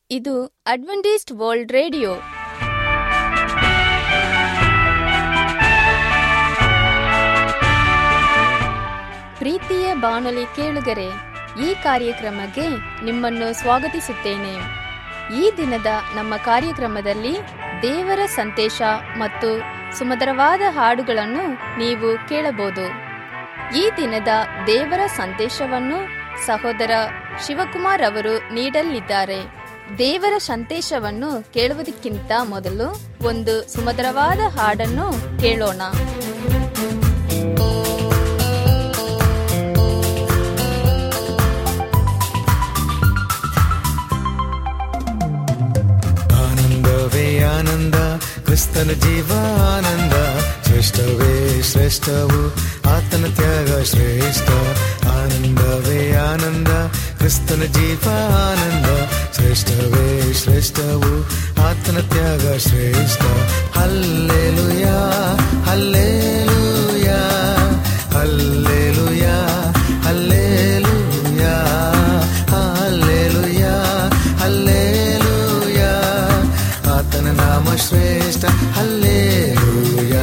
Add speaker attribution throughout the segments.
Speaker 1: ಇದು Adventist world radio ಪ್ರೀತಿಯ ಬಾನುಲಿ ಕೇಳುಗರೆ ಈ ಕಾರ್ಯಕ್ರಮಕ್ಕೆ ನಿಮ್ಮನ್ನು ಸ್ವಾಗತಿಸುತ್ತೇನೆ ಈ ದಿನದ ನಮ್ಮ ಕಾರ್ಯಕ್ರಮದಲ್ಲಿ ದೇವರ ಸಂದೇಶ ಮತ್ತು ಸುಮಧುರವಾದ ಹಾಡುಗಳನ್ನು ನೀವು ಕೇಳಬಹುದು ಈ ದಿನದ ದೇವರ ಸಂದೇಶವನ್ನು ಸಹೋದರ ಶಿವಕುಮಾರ್ ಅವರು ನೀಡಲಿದ್ದಾರೆ ದೇವರ ಸಂದೇಶವನ್ನು ಕೇಳುವುದಕ್ಕಿಂತ ಮೊದಲು ಒಂದು ಸುಮಧುರವಾದ ಹಾಡನ್ನು ಕೇಳೋಣ
Speaker 2: ಆನಂದವೇ ಆನಂದ ಕ್ರಿಸ್ತನ ಜೀವ ಆನಂದ ಶ್ರೇಷ್ಠವೇ ಶ್ರೇಷ್ಠವು ಆತನ ತ್ಯಾಗ ಶ್ರೇಷ್ಠ ಆನಂದವೇ ಆನಂದ ಕ್ರಿಸ್ತನ ಜೀವ ಆನಂದ ಶ್ರೇಷ್ಠವೇ ಶ್ರೇಷ್ಠವು ಆತನ ತ್ಯಾಗ ಶ್ರೇಷ್ಠ ಹಲ್ಲೆಲುಯಾ ಹಲ್ಲೆಲುಯಾ ಹಲ್ಲೆಲುಯಾ ಹಲ್ಲೆಲುಯಾ ಹಲ್ಲೆಲುಯಾ ಹಲ್ಲೆಲುಯಾ ಆತನ ನಾಮ ಶ್ರೇಷ್ಠ ಹಲ್ಲೆಲುಯಾ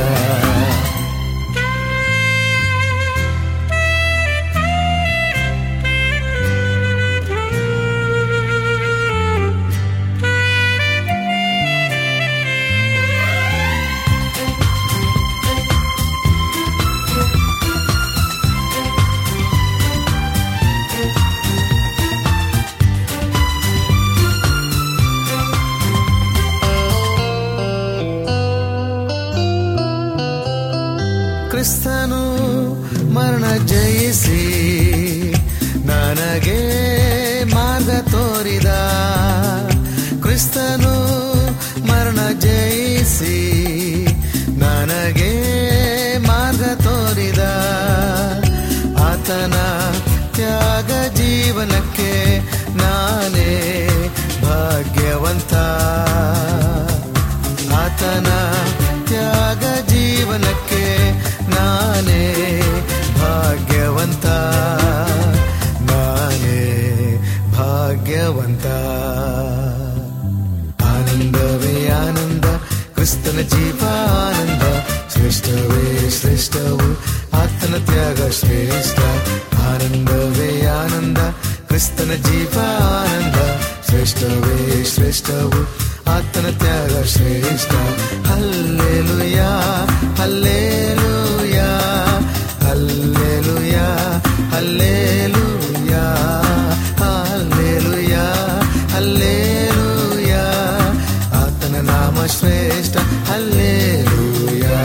Speaker 2: ಕ್ರಿಸ್ತನು ಮರಣ ಜಯಿಸಿ ನನಗೆ ಮಾರ್ಗ ತೋರಿದ ಕ್ರಿಸ್ತನು ಮರಣ ಜಯಿಸಿ ನನಗೆ ಮಾರ್ಗ ತೋರಿದ ಆತನ ತ್ಯಾಗ ಜೀವನಕ್ಕೆ ನಾನೇ ಭಾಗ್ಯವಂತ ಆತನ ತ್ಯಾಗ ಜೀವನಕ್ಕೆ ನಾನೇ ಭಾಗ್ಯವಂತ ನಾನೇ ಭಾಗ್ಯವಂತ ಆನಂದವೇ ಆನಂದ ಕ್ರಿಸ್ತನ ಜೀವ ಆನಂದ ಶ್ರೇಷ್ಠವೇ ಶ್ರೇಷ್ಠವು ಆತನ ತ್ಯಾಗ ಶ್ರೇಷ್ಠ ಆನಂದವೇ ಆನಂದ ಕ್ರಿಸ್ತನ ಜೀವ ಆನಂದ ಶ್ರೇಷ್ಠವೇ ಶ್ರೇಷ್ಠವು ಆತನ ತ್ಯಾಗ ಶ್ರೇಷ್ಠ ಹಲ್ಲೆಲುಯಾ ಹಲ್ಲೆಲುಯಾ ಹಲ್ಲೆಲುಯಾ ಹಲ್ಲೆಲುಯಾ ಹಲ್ಲೆಲುಯಾ ಹಲ್ಲೆಲುಯಾ ಆತನ ನಾಮ ಶ್ರೇಷ್ಠ ಹಲ್ಲೆಲುಯಾ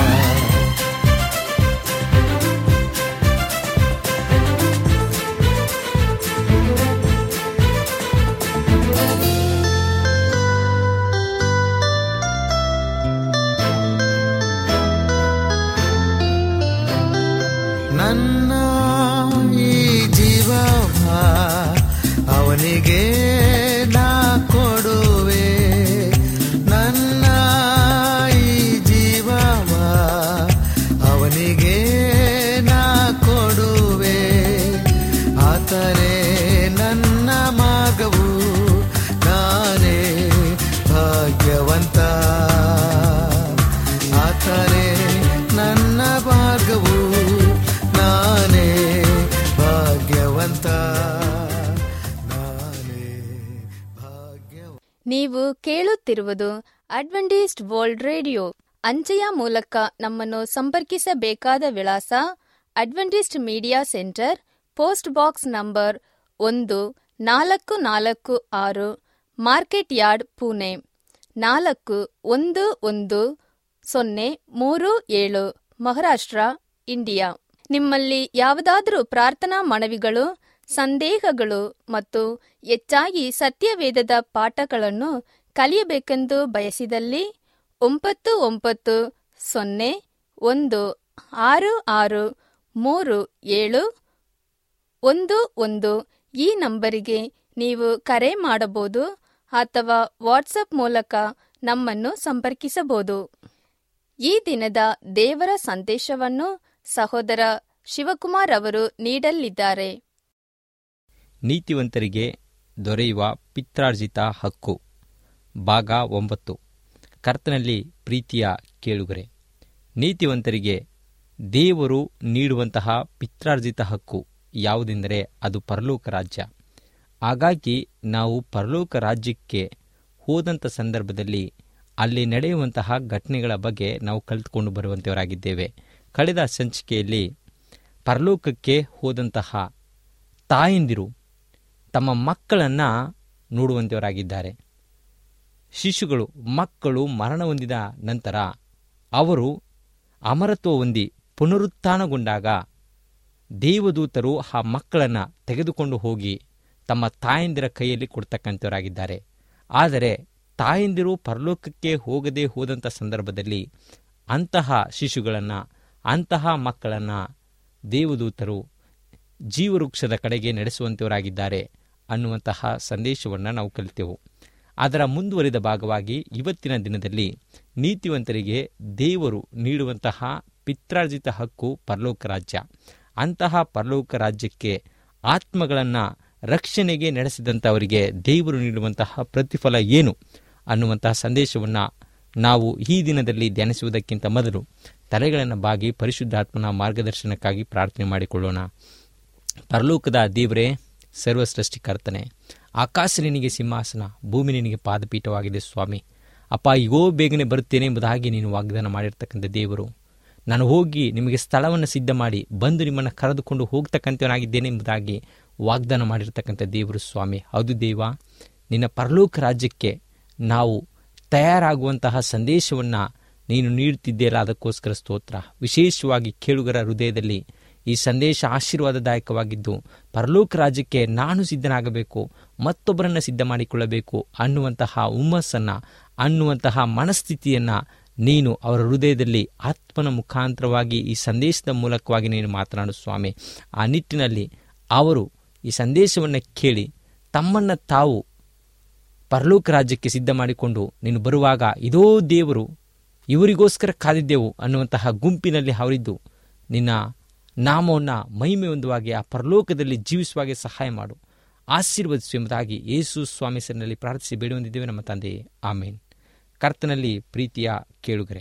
Speaker 2: ನನ್ನ ಈ ಜೀವವ ಅವನಿಗೆ ನಾ ಕೊಡುವೆ ನನ್ನ ಈ ಜೀವವ ಅವನಿಗೆ ನಾ ಕೊಡುವೆ ಆತನೇ ನನ್ನ ಮಾರ್ಗವು ನಾನೇ ಭಾಗ್ಯವಂತ ಆತನೇ ನನ್ನ ಮಾರ್ಗವು ನಾನೇ ಭಾಗ್ಯವಂತ ನಾನೇ ಭಾಗ್ಯವಂತ
Speaker 1: ನೀವು ಕೇಳುತ್ತಿರುವುದು ಅಡ್ವೆಂಟಿಸ್ಟ್ ವರ್ಲ್ಡ್ ರೇಡಿಯೋ ಅಂಚೆಯ ಮೂಲಕ ನಮ್ಮನ್ನು ಸಂಪರ್ಕಿಸಬೇಕಾದ ವಿಳಾಸ Adventist media centre post box number ಒಂದು ನಾಲ್ಕು ನಾಲ್ಕು ಆರು ಮಾರ್ಕೆಟ್ ಯಾರ್ಡ್ ಪುಣೆ ನಾಲ್ಕು ಒಂದು ಒಂದು ಸೊನ್ನೆ ಮೂರು ಏಳು ಮಹಾರಾಷ್ಟ್ರ ಇಂಡಿಯಾ ನಿಮ್ಮಲ್ಲಿ ಯಾವುದಾದರೂ ಪ್ರಾರ್ಥನಾ ಮನವಿಗಳು ಸಂದೇಹಗಳು ಮತ್ತು ಹೆಚ್ಚಾಗಿ ಸತ್ಯವೇದದ ಪಾಠಗಳನ್ನು ಕಲಿಯಬೇಕೆಂದು ಬಯಸಿದಲ್ಲಿ ಒಂಬತ್ತು ಒಂಬತ್ತು ಸೊನ್ನೆ ಒಂದು ಆರು ಆರು ಮೂರು ಏಳು ಒಂದು ಒಂದು ಈ ನಂಬರಿಗೆ ನೀವು ಕರೆ ಮಾಡಬಹುದು ಅಥವಾ ವಾಟ್ಸಪ್ ಮೂಲಕ ನಮ್ಮನ್ನು ಸಂಪರ್ಕಿಸಬಹುದು ಈ ದಿನದ ದೇವರ ಸಂದೇಶವನ್ನು ಸಹೋದರ ಶಿವಕುಮಾರ್ ಅವರು ನೀಡಲಿದ್ದಾರೆ
Speaker 3: ನೀತಿವಂತರಿಗೆ ದೊರೆಯುವ ಪಿತ್ರಾರ್ಜಿತ ಹಕ್ಕು ಭಾಗ ಒಂಬತ್ತು ಕರ್ತನಲ್ಲಿ ಪ್ರೀತಿಯ ಕೇಳುಗರೆ ನೀತಿವಂತರಿಗೆ ದೇವರು ನೀಡುವಂತಹ ಪಿತ್ರಾರ್ಜಿತ ಹಕ್ಕು ಯಾವುದೆಂದರೆ ಅದು ಪರಲೋಕ ರಾಜ್ಯ ಹಾಗಾಗಿ ನಾವು ಪರಲೋಕ ರಾಜ್ಯಕ್ಕೆ ಹೋದಂಥ ಸಂದರ್ಭದಲ್ಲಿ ಅಲ್ಲಿ ನಡೆಯುವಂತಹ ಘಟನೆಗಳ ಬಗ್ಗೆ ನಾವು ಕಲಿತುಕೊಂಡು ಬರುವಂಥವರಾಗಿದ್ದೇವೆ ಕಳೆದ ಸಂಚಿಕೆಯಲ್ಲಿ ಪರಲೋಕಕ್ಕೆ ಹೋದಂತಹ ತಾಯಂದಿರು ತಮ್ಮ ಮಕ್ಕಳನ್ನು ನೋಡುವಂಥವರಾಗಿದ್ದಾರೆ ಶಿಶುಗಳು ಮಕ್ಕಳು ಮರಣ ಹೊಂದಿದ ನಂತರ ಅವರು ಅಮರತ್ವ ಹೊಂದಿ ಪುನರುತ್ಥಾನಗೊಂಡಾಗ ದೇವದೂತರು ಆ ಮಕ್ಕಳನ್ನು ತೆಗೆದುಕೊಂಡು ಹೋಗಿ ತಮ್ಮ ತಾಯಂದಿರ ಕೈಯಲ್ಲಿ ಕೊಡ್ತಕ್ಕಂಥವರಾಗಿದ್ದಾರೆ ಆದರೆ ತಾಯಂದಿರು ಪರಲೋಕಕ್ಕೆ ಹೋಗದೆ ಹೋದಂಥ ಸಂದರ್ಭದಲ್ಲಿ ಅಂತಹ ಶಿಶುಗಳನ್ನು ಅಂತಹ ಮಕ್ಕಳನ್ನು ದೇವದೂತರು ಜೀವವೃಕ್ಷದ ಕಡೆಗೆ ನಡೆಸುವಂಥವರಾಗಿದ್ದಾರೆ ಅನ್ನುವಂತಹ ಸಂದೇಶವನ್ನು ನಾವು ಕಲಿತೆವು ಅದರ ಮುಂದುವರಿದ ಭಾಗವಾಗಿ ಇವತ್ತಿನ ದಿನದಲ್ಲಿ ನೀತಿವಂತರಿಗೆ ದೇವರು ನೀಡುವಂತಹ ಪಿತ್ರಾರ್ಜಿತ ಹಕ್ಕು ಪರಲೋಕ ರಾಜ್ಯ ಅಂತಹ ಪರಲೋಕ ರಾಜ್ಯಕ್ಕೆ ಆತ್ಮಗಳನ್ನು ರಕ್ಷಣೆಗೆ ನಡೆಸಿದಂಥವರಿಗೆ ದೇವರು ನೀಡುವಂತಹ ಪ್ರತಿಫಲ ಏನು ಅನ್ನುವಂತಹ ಸಂದೇಶವನ್ನು ನಾವು ಈ ದಿನದಲ್ಲಿ ಧ್ಯಾನಿಸುವುದಕ್ಕಿಂತ ಮೊದಲು ತಲೆಗಳನ್ನು ಬಾಗಿ ಪರಿಶುದ್ಧಾತ್ಮನ ಮಾರ್ಗದರ್ಶನಕ್ಕಾಗಿ ಪ್ರಾರ್ಥನೆ ಮಾಡಿಕೊಳ್ಳೋಣ ಪರಲೋಕದ ದೇವರೇ ಸರ್ವ ಸೃಷ್ಟಿಕರ್ತನೆ ಆಕಾಶ ನಿನಗೆ ಸಿಂಹಾಸನ ಭೂಮಿ ನಿನಗೆ ಪಾದಪೀಠವಾಗಿದೆ ಸ್ವಾಮಿ ಅಪ್ಪ ಈಗೋ ಬೇಗನೆ ಬರುತ್ತೇನೆ ಎಂಬುದಾಗಿ ನೀನು ವಾಗ್ದಾನ ಮಾಡಿರ್ತಕ್ಕಂಥ ದೇವರು ನಾನು ಹೋಗಿ ನಿಮಗೆ ಸ್ಥಳವನ್ನು ಸಿದ್ಧ ಮಾಡಿ ಬಂದು ನಿಮ್ಮನ್ನು ಕರೆದುಕೊಂಡು ಹೋಗ್ತಕ್ಕಂಥವನಾಗಿದ್ದೇನೆ ಎಂಬುದಾಗಿ ವಾಗ್ದಾನ ಮಾಡಿರ್ತಕ್ಕಂಥ ದೇವರು ಸ್ವಾಮಿ ಹೌದು ದೇವ ನಿನ್ನ ಪರಲೋಕ ರಾಜ್ಯಕ್ಕೆ ನಾವು ತಯಾರಾಗುವಂತಹ ಸಂದೇಶವನ್ನು ನೀನು ನೀಡುತ್ತಿದ್ದೀರಾ ಅದಕ್ಕೋಸ್ಕರ ಸ್ತೋತ್ರ ವಿಶೇಷವಾಗಿ ಕೇಳುಗರ ಹೃದಯದಲ್ಲಿ ಈ ಸಂದೇಶ ಆಶೀರ್ವಾದದಾಯಕವಾಗಿದ್ದು ಪರಲೋಕ ರಾಜ್ಯಕ್ಕೆ ನಾನು ಸಿದ್ಧನಾಗಬೇಕು ಮತ್ತೊಬ್ಬರನ್ನು ಸಿದ್ಧ ಮಾಡಿಕೊಳ್ಳಬೇಕು ಅನ್ನುವಂತಹ ಹುಮ್ಮಸ್ಸನ್ನು ಅನ್ನುವಂತಹ ಮನಸ್ಥಿತಿಯನ್ನು ನೀನು ಅವರ ಹೃದಯದಲ್ಲಿ ಆತ್ಮನ ಮುಖಾಂತರವಾಗಿ ಈ ಸಂದೇಶದ ಮೂಲಕವಾಗಿ ನೀನು ಮಾತನಾಡು ಸ್ವಾಮಿ ಆ ನಿಟ್ಟಿನಲ್ಲಿ ಅವರು ಈ ಸಂದೇಶವನ್ನು ಕೇಳಿ ತಮ್ಮನ್ನು ತಾವು ಪರಲೋಕ ರಾಜ್ಯಕ್ಕೆ ಸಿದ್ಧ ಮಾಡಿಕೊಂಡು ನೀನು ಬರುವಾಗ ಇದೋ ದೇವರು ಇವರಿಗೋಸ್ಕರ ಕಾದಿದ್ದೆವು ಅನ್ನುವಂತಹ ಗುಂಪಿನಲ್ಲಿ ಅವರಿದ್ದು ನಿನ್ನ ನಾಮವನ್ನು ಮಹಿಮೆ ಹೊಂದುವಾಗೆ ಆ ಪರಲೋಕದಲ್ಲಿ ಜೀವಿಸುವಾಗೆ ಸಹಾಯ ಮಾಡು ಆಶೀರ್ವದಿಸು ಎಂಬುದಾಗಿ ಯೇಸು ಸ್ವಾಮಿ ಹೆಸರಿನಲ್ಲಿ ಪ್ರಾರ್ಥಿಸಿ ಬೇಡುವಂದಿದ್ದೇವೆ ನಮ್ಮ ತಂದೆಯೇ ಆಮೇನ್ ಕರ್ತನಲ್ಲಿ ಪ್ರೀತಿಯ ಕೇಳುಗರೆ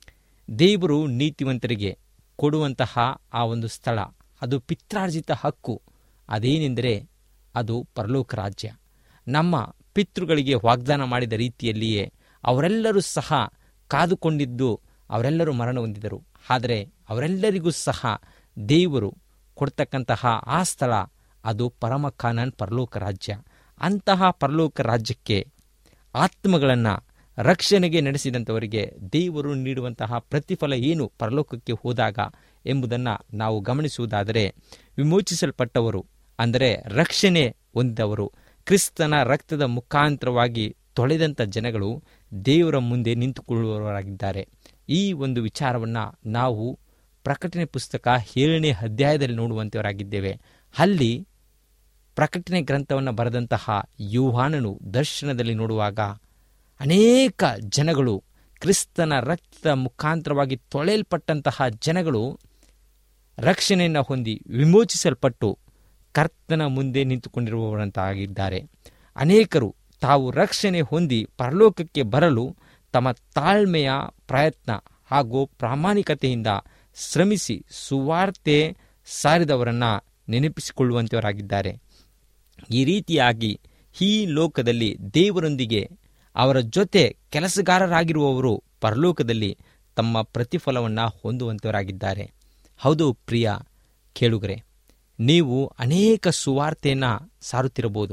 Speaker 3: ದೇವರು ನೀತಿವಂತರಿಗೆ ಕೊಡುವಂತಹ ಆ ಒಂದು ಸ್ಥಳ ಅದು ಪಿತ್ರಾರ್ಜಿತ ಹಕ್ಕು ಅದೇನೆಂದರೆ ಅದು ಪರಲೋಕ ರಾಜ್ಯ ನಮ್ಮ ಪಿತೃಗಳಿಗೆ ವಾಗ್ದಾನ ಮಾಡಿದ ರೀತಿಯಲ್ಲಿಯೇ ಅವರೆಲ್ಲರೂ ಸಹ ಕಾದುಕೊಂಡಿದ್ದು ಅವರೆಲ್ಲರೂ ಮರಣ ಹೊಂದಿದರು ಆದರೆ ಅವರೆಲ್ಲರಿಗೂ ಸಹ ದೇವರು ಕೊಡ್ತಕ್ಕಂತಹ ಆ ಸ್ಥಳ ಅದು ಪರಮ ಕಾನನ್ ಪರಲೋಕ ರಾಜ್ಯ ಅಂತಹ ಪರಲೋಕ ರಾಜ್ಯಕ್ಕೆ ಆತ್ಮಗಳನ್ನು ರಕ್ಷಣೆಗೆ ನಡೆಸಿದಂಥವರಿಗೆ ದೇವರು ನೀಡುವಂತಹ ಪ್ರತಿಫಲ ಏನು ಪರಲೋಕಕ್ಕೆ ಹೋದಾಗ ಎಂಬುದನ್ನು ನಾವು ಗಮನಿಸುವುದಾದರೆ ವಿಮೋಚಿಸಲ್ಪಟ್ಟವರು ಅಂದರೆ ರಕ್ಷಣೆ ಹೊಂದಿದವರು ಕ್ರಿಸ್ತನ ರಕ್ತದ ಮುಖಾಂತರವಾಗಿ ತೊಳೆದಂಥ ಜನಗಳು ದೇವರ ಮುಂದೆ ನಿಂತುಕೊಳ್ಳುವವರಾಗಿದ್ದಾರೆ ಈ ಒಂದು ವಿಚಾರವನ್ನು ನಾವು ಪ್ರಕಟಣೆ ಪುಸ್ತಕ ಏಳನೇ ಅಧ್ಯಾಯದಲ್ಲಿ ನೋಡುವಂಥವರಾಗಿದ್ದೇವೆ ಅಲ್ಲಿ ಪ್ರಕಟಣೆ ಗ್ರಂಥವನ್ನು ಬರೆದಂತಹ ಯುಹಾನನು ದರ್ಶನದಲ್ಲಿ ನೋಡುವಾಗ ಅನೇಕ ಜನಗಳು ಕ್ರಿಸ್ತನ ರಕ್ತದ ಮುಖಾಂತರವಾಗಿ ತೊಳೆಯಲ್ಪಟ್ಟಂತಹ ಜನಗಳು ರಕ್ಷಣೆಯನ್ನು ಹೊಂದಿ ವಿಮೋಚಿಸಲ್ಪಟ್ಟು ಕರ್ತನ ಮುಂದೆ ನಿಂತುಕೊಂಡಿರುವವರಂತಾಗಿದ್ದಾರೆ ಅನೇಕರು ತಾವು ರಕ್ಷಣೆ ಹೊಂದಿ ಪರಲೋಕಕ್ಕೆ ಬರಲು ತಮ್ಮ ತಾಳ್ಮೆಯ ಪ್ರಯತ್ನ ಹಾಗೂ ಪ್ರಾಮಾಣಿಕತೆಯಿಂದ ಶ್ರಮಿಸಿ ಸುವಾರ್ತೆ ಸಾರಿದವರನ್ನು ನೆನಪಿಸಿಕೊಳ್ಳುವಂಥವರಾಗಿದ್ದಾರೆ ಈ ರೀತಿಯಾಗಿ ಈ ಲೋಕದಲ್ಲಿ ದೇವರೊಂದಿಗೆ ಅವರ ಜೊತೆ ಕೆಲಸಗಾರರಾಗಿರುವವರು ಪರಲೋಕದಲ್ಲಿ ತಮ್ಮ ಪ್ರತಿಫಲವನ್ನು ಹೊಂದುವಂಥವರಾಗಿದ್ದಾರೆ ಹೌದು ಪ್ರಿಯ ಕೇಳುಗರೆ ನೀವು ಅನೇಕ ಸುವಾರ್ತೆಯನ್ನು ಸಾರುತ್ತಿರಬಹುದು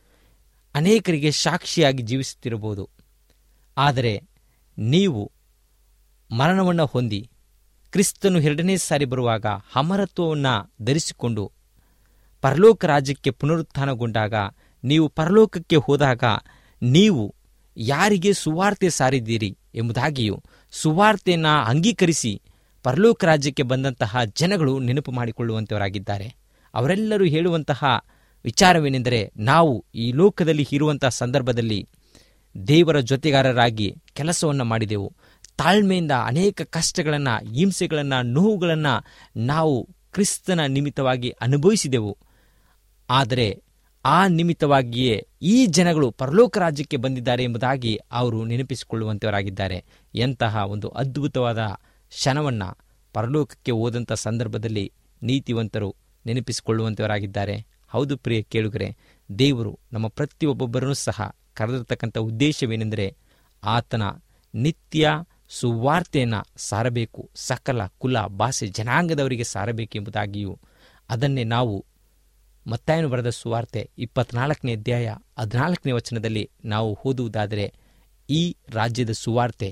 Speaker 3: ಅನೇಕರಿಗೆ ಸಾಕ್ಷಿಯಾಗಿ ಜೀವಿಸುತ್ತಿರಬಹುದು ಆದರೆ ನೀವು ಮರಣವನ್ನು ಹೊಂದಿ ಕ್ರಿಸ್ತನು ಎರಡನೇ ಸಾರಿ ಬರುವಾಗ ಅಮರತ್ವವನ್ನು ಧರಿಸಿಕೊಂಡು ಪರಲೋಕ ರಾಜ್ಯಕ್ಕೆ ಪುನರುತ್ಥಾನಗೊಂಡಾಗ ನೀವು ಪರಲೋಕಕ್ಕೆ ಹೋದಾಗ ನೀವು ಯಾರಿಗೆ ಸುವಾರ್ತೆ ಸಾರಿದ್ದೀರಿ ಎಂಬುದಾಗಿಯೂ ಸುವಾರ್ತೆಯನ್ನು ಅಂಗೀಕರಿಸಿ ಪರಲೋಕ ರಾಜ್ಯಕ್ಕೆ ಬಂದಂತಹ ಜನಗಳು ನೆನಪು ಮಾಡಿಕೊಳ್ಳುವಂಥವರಾಗಿದ್ದಾರೆ ಅವರೆಲ್ಲರೂ ಹೇಳುವಂತಹ ವಿಚಾರವೇನೆಂದರೆ ನಾವು ಈ ಲೋಕದಲ್ಲಿ ಇರುವಂತಹ ಸಂದರ್ಭದಲ್ಲಿ ದೇವರ ಜೊತೆಗಾರರಾಗಿ ಕೆಲಸವನ್ನು ಮಾಡಿದೆವು ತಾಳ್ಮೆಯಿಂದ ಅನೇಕ ಕಷ್ಟಗಳನ್ನು ಹಿಂಸೆಗಳನ್ನು ನೋವುಗಳನ್ನು ನಾವು ಕ್ರಿಸ್ತನ ನಿಮಿತ್ತವಾಗಿ ಅನುಭವಿಸಿದೆವು ಆದರೆ ಆ ನಿಮಿತ್ತವಾಗಿಯೇ ಈ ಜನಗಳು ಪರಲೋಕ ರಾಜ್ಯಕ್ಕೆ ಬಂದಿದ್ದಾರೆ ಎಂಬುದಾಗಿ ಅವರು ನೆನಪಿಸಿಕೊಳ್ಳುವಂತವರಾಗಿದ್ದಾರೆ ಎಂತಹ ಒಂದು ಅದ್ಭುತವಾದ ಕ್ಷಣವನ್ನು ಪರಲೋಕಕ್ಕೆ ಹೋದಂಥ ಸಂದರ್ಭದಲ್ಲಿ ನೀತಿವಂತರು ನೆನಪಿಸಿಕೊಳ್ಳುವಂತವರಾಗಿದ್ದಾರೆ ಹೌದು ಪ್ರಿಯ ಕೇಳುಗರೆ ದೇವರು ನಮ್ಮ ಪ್ರತಿಯೊಬ್ಬೊಬ್ಬರನ್ನೂ ಸಹ ಕರೆದಿರ್ತಕ್ಕಂಥ ಉದ್ದೇಶವೇನೆಂದರೆ ಆತನ ನಿತ್ಯ ಸುವಾರ್ತೆಯನ್ನು ಸಾರಬೇಕು ಸಕಲ ಕುಲ ಭಾಷೆ ಜನಾಂಗದವರಿಗೆ ಸಾರಬೇಕೆಂಬುದಾಗಿಯೂ ಅದನ್ನೇ ನಾವು ಮತ್ತಾಯನು ಬರೆದ ಸುವಾರ್ತೆ ಇಪ್ಪತ್ನಾಲ್ಕನೇ ಅಧ್ಯಾಯ ಹದಿನಾಲ್ಕನೇ ವಚನದಲ್ಲಿ ನಾವು ಓದುವುದಾದರೆ ಈ ರಾಜ್ಯದ ಸುವಾರ್ತೆ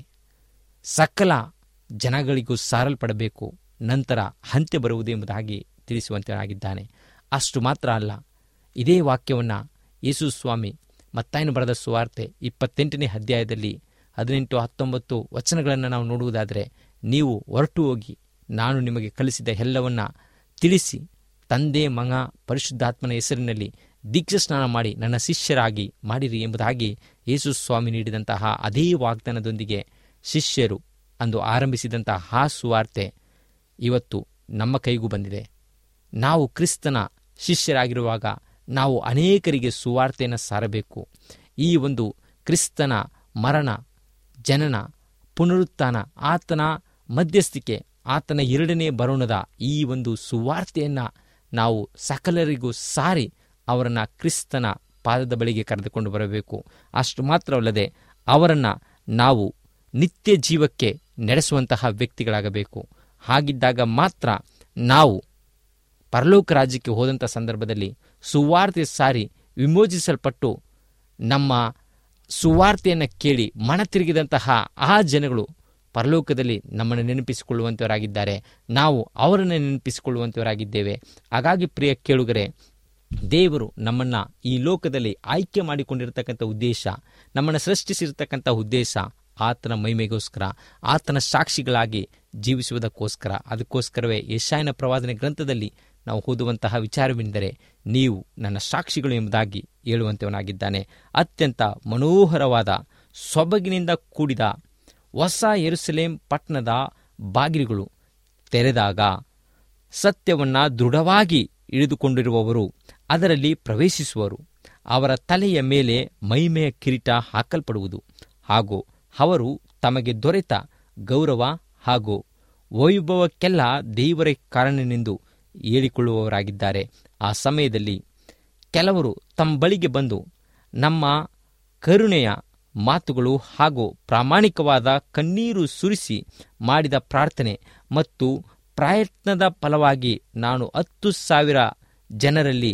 Speaker 3: ಸಕಲ ಜನಗಳಿಗೂ ಸಾರಲ್ಪಡಬೇಕು ನಂತರ ಅಂತ್ಯ ಬರುವುದು ಎಂಬುದಾಗಿ ತಿಳಿಸುವಂತನಾಗಿದ್ದಾನೆ ಅಷ್ಟು ಮಾತ್ರ ಅಲ್ಲ ಇದೇ ವಾಕ್ಯವನ್ನು ಯೇಸು ಸ್ವಾಮಿ ಮತ್ತಾಯನು ಬರೆದ ಸುವಾರ್ತೆ ಇಪ್ಪತ್ತೆಂಟನೇ ಅಧ್ಯಾಯದಲ್ಲಿ ಹದಿನೆಂಟು ಹತ್ತೊಂಬತ್ತು ವಚನಗಳನ್ನು ನಾವು ನೋಡುವುದಾದರೆ ನೀವು ಹೊರಟು ಹೋಗಿ ನಾನು ನಿಮಗೆ ಕಲಿಸಿದ ಎಲ್ಲವನ್ನ ತಿಳಿಸಿ ತಂದೆ ಮಗ ಪರಿಶುದ್ಧಾತ್ಮನ ಹೆಸರಿನಲ್ಲಿ ದೀಕ್ಷಾ ಸ್ನಾನ ಮಾಡಿ ನನ್ನ ಶಿಷ್ಯರಾಗಿ ಮಾಡಿರಿ ಎಂಬುದಾಗಿ ಯೇಸು ಸ್ವಾಮಿ ನೀಡಿದಂತಹ ಅದೇ ವಾಗ್ದಾನದೊಂದಿಗೆ ಶಿಷ್ಯರು ಅಂದು ಆರಂಭಿಸಿದಂತಹ ಆ ಸುವಾರ್ತೆ ಇವತ್ತು ನಮ್ಮ ಕೈಗೂ ಬಂದಿದೆ ನಾವು ಕ್ರಿಸ್ತನ ಶಿಷ್ಯರಾಗಿರುವಾಗ ನಾವು ಅನೇಕರಿಗೆ ಸುವಾರ್ತೆಯನ್ನು ಸಾರಬೇಕು ಈ ಒಂದು ಕ್ರಿಸ್ತನ ಮರಣ ಜನನ ಪುನರುತ್ಥಾನ ಆತನ ಮಧ್ಯಸ್ಥಿಕೆ ಆತನ ಎರಡನೇ ಬರೋಣದ ಈ ಒಂದು ಸುವಾರ್ತೆಯನ್ನು ನಾವು ಸಕಲರಿಗೂ ಸಾರಿ ಅವರನ್ನು ಕ್ರಿಸ್ತನ ಪಾದದ ಬಳಿಗೆ ಕರೆದುಕೊಂಡು ಬರಬೇಕು ಅಷ್ಟು ಮಾತ್ರವಲ್ಲದೆ ಅವರನ್ನು ನಾವು ನಿತ್ಯ ಜೀವಕ್ಕೆ ನಡೆಸುವಂತಹ ವ್ಯಕ್ತಿಗಳಾಗಬೇಕು ಹಾಗಿದ್ದಾಗ ಮಾತ್ರ ನಾವು ಪರಲೋಕ ರಾಜ್ಯಕ್ಕೆ ಹೋದಂಥ ಸಂದರ್ಭದಲ್ಲಿ ಸುವಾರ್ತೆ ಸಾರಿ ವಿಮೋಚಿಸಲ್ಪಟ್ಟು ನಮ್ಮ ಸುವಾರ್ತೆಯನ್ನು ಕೇಳಿ ಮನ ತಿರುಗಿದಂತಹ ಆ ಜನಗಳು ಪರಲೋಕದಲ್ಲಿ ನಮ್ಮನ್ನು ನೆನಪಿಸಿಕೊಳ್ಳುವಂಥವರಾಗಿದ್ದಾರೆ ನಾವು ಅವರನ್ನು ನೆನಪಿಸಿಕೊಳ್ಳುವಂಥವರಾಗಿದ್ದೇವೆ ಹಾಗಾಗಿ ಪ್ರಿಯ ಕೇಳುಗರೆ ದೇವರು ನಮ್ಮನ್ನು ಈ ಲೋಕದಲ್ಲಿ ಆಯ್ಕೆ ಮಾಡಿಕೊಂಡಿರತಕ್ಕಂಥ ಉದ್ದೇಶ ನಮ್ಮನ್ನು ಸೃಷ್ಟಿಸಿರ್ತಕ್ಕಂಥ ಉದ್ದೇಶ ಆತನ ಮಹಿಮೆಗೋಸ್ಕರ ಆತನ ಸಾಕ್ಷಿಗಳಾಗಿ ಜೀವಿಸುವುದಕ್ಕೋಸ್ಕರ ಅದಕ್ಕೋಸ್ಕರವೇ ಯಶಾಯನ ಪ್ರವಾದನೆ ಗ್ರಂಥದಲ್ಲಿ ನಾವು ಓದುವಂತಹ ವಿಚಾರವೆಂದರೆ ನೀವು ನನ್ನ ಸಾಕ್ಷಿಗಳು ಎಂಬುದಾಗಿ ಹೇಳುವಂತವನಾಗಿದ್ದಾನೆ ಅತ್ಯಂತ ಮನೋಹರವಾದ ಸೊಬಗಿನಿಂದ ಕೂಡಿದ ಹೊಸ ಯೆರೂಸಲೇಂ ಪಟ್ಟಣದ ಬಾಗಿಲುಗಳು ತೆರೆದಾಗ ಸತ್ಯವನ್ನು ದೃಢವಾಗಿ ಹಿಡಿದುಕೊಂಡಿರುವವರು ಅದರಲ್ಲಿ ಪ್ರವೇಶಿಸುವರು ಅವರ ತಲೆಯ ಮೇಲೆ ಮೈಮೆಯ ಕಿರೀಟ ಹಾಕಲ್ಪಡುವುದು ಹಾಗೂ ಅವರು ತಮಗೆ ದೊರೆತ ಗೌರವ ಹಾಗೂ ವೈಭವಕ್ಕೆಲ್ಲ ದೇವರೇ ಕಾರಣನೆಂದು ಹೇಳಿಕೊಳ್ಳುವವರಾಗಿದ್ದಾರೆ ಆ ಸಮಯದಲ್ಲಿ ಕೆಲವರು ತಮ್ಮ ಬಳಿಗೆ ಬಂದು ನಮ್ಮ ಕರುಣೆಯ ಮಾತುಗಳು ಹಾಗೂ ಪ್ರಾಮಾಣಿಕವಾದ ಕಣ್ಣೀರು ಸುರಿಸಿ ಮಾಡಿದ ಪ್ರಾರ್ಥನೆ ಮತ್ತು ಪ್ರಯತ್ನದ ಫಲವಾಗಿ ನಾನು ಹತ್ತು ಸಾವಿರ ಜನರಲ್ಲಿ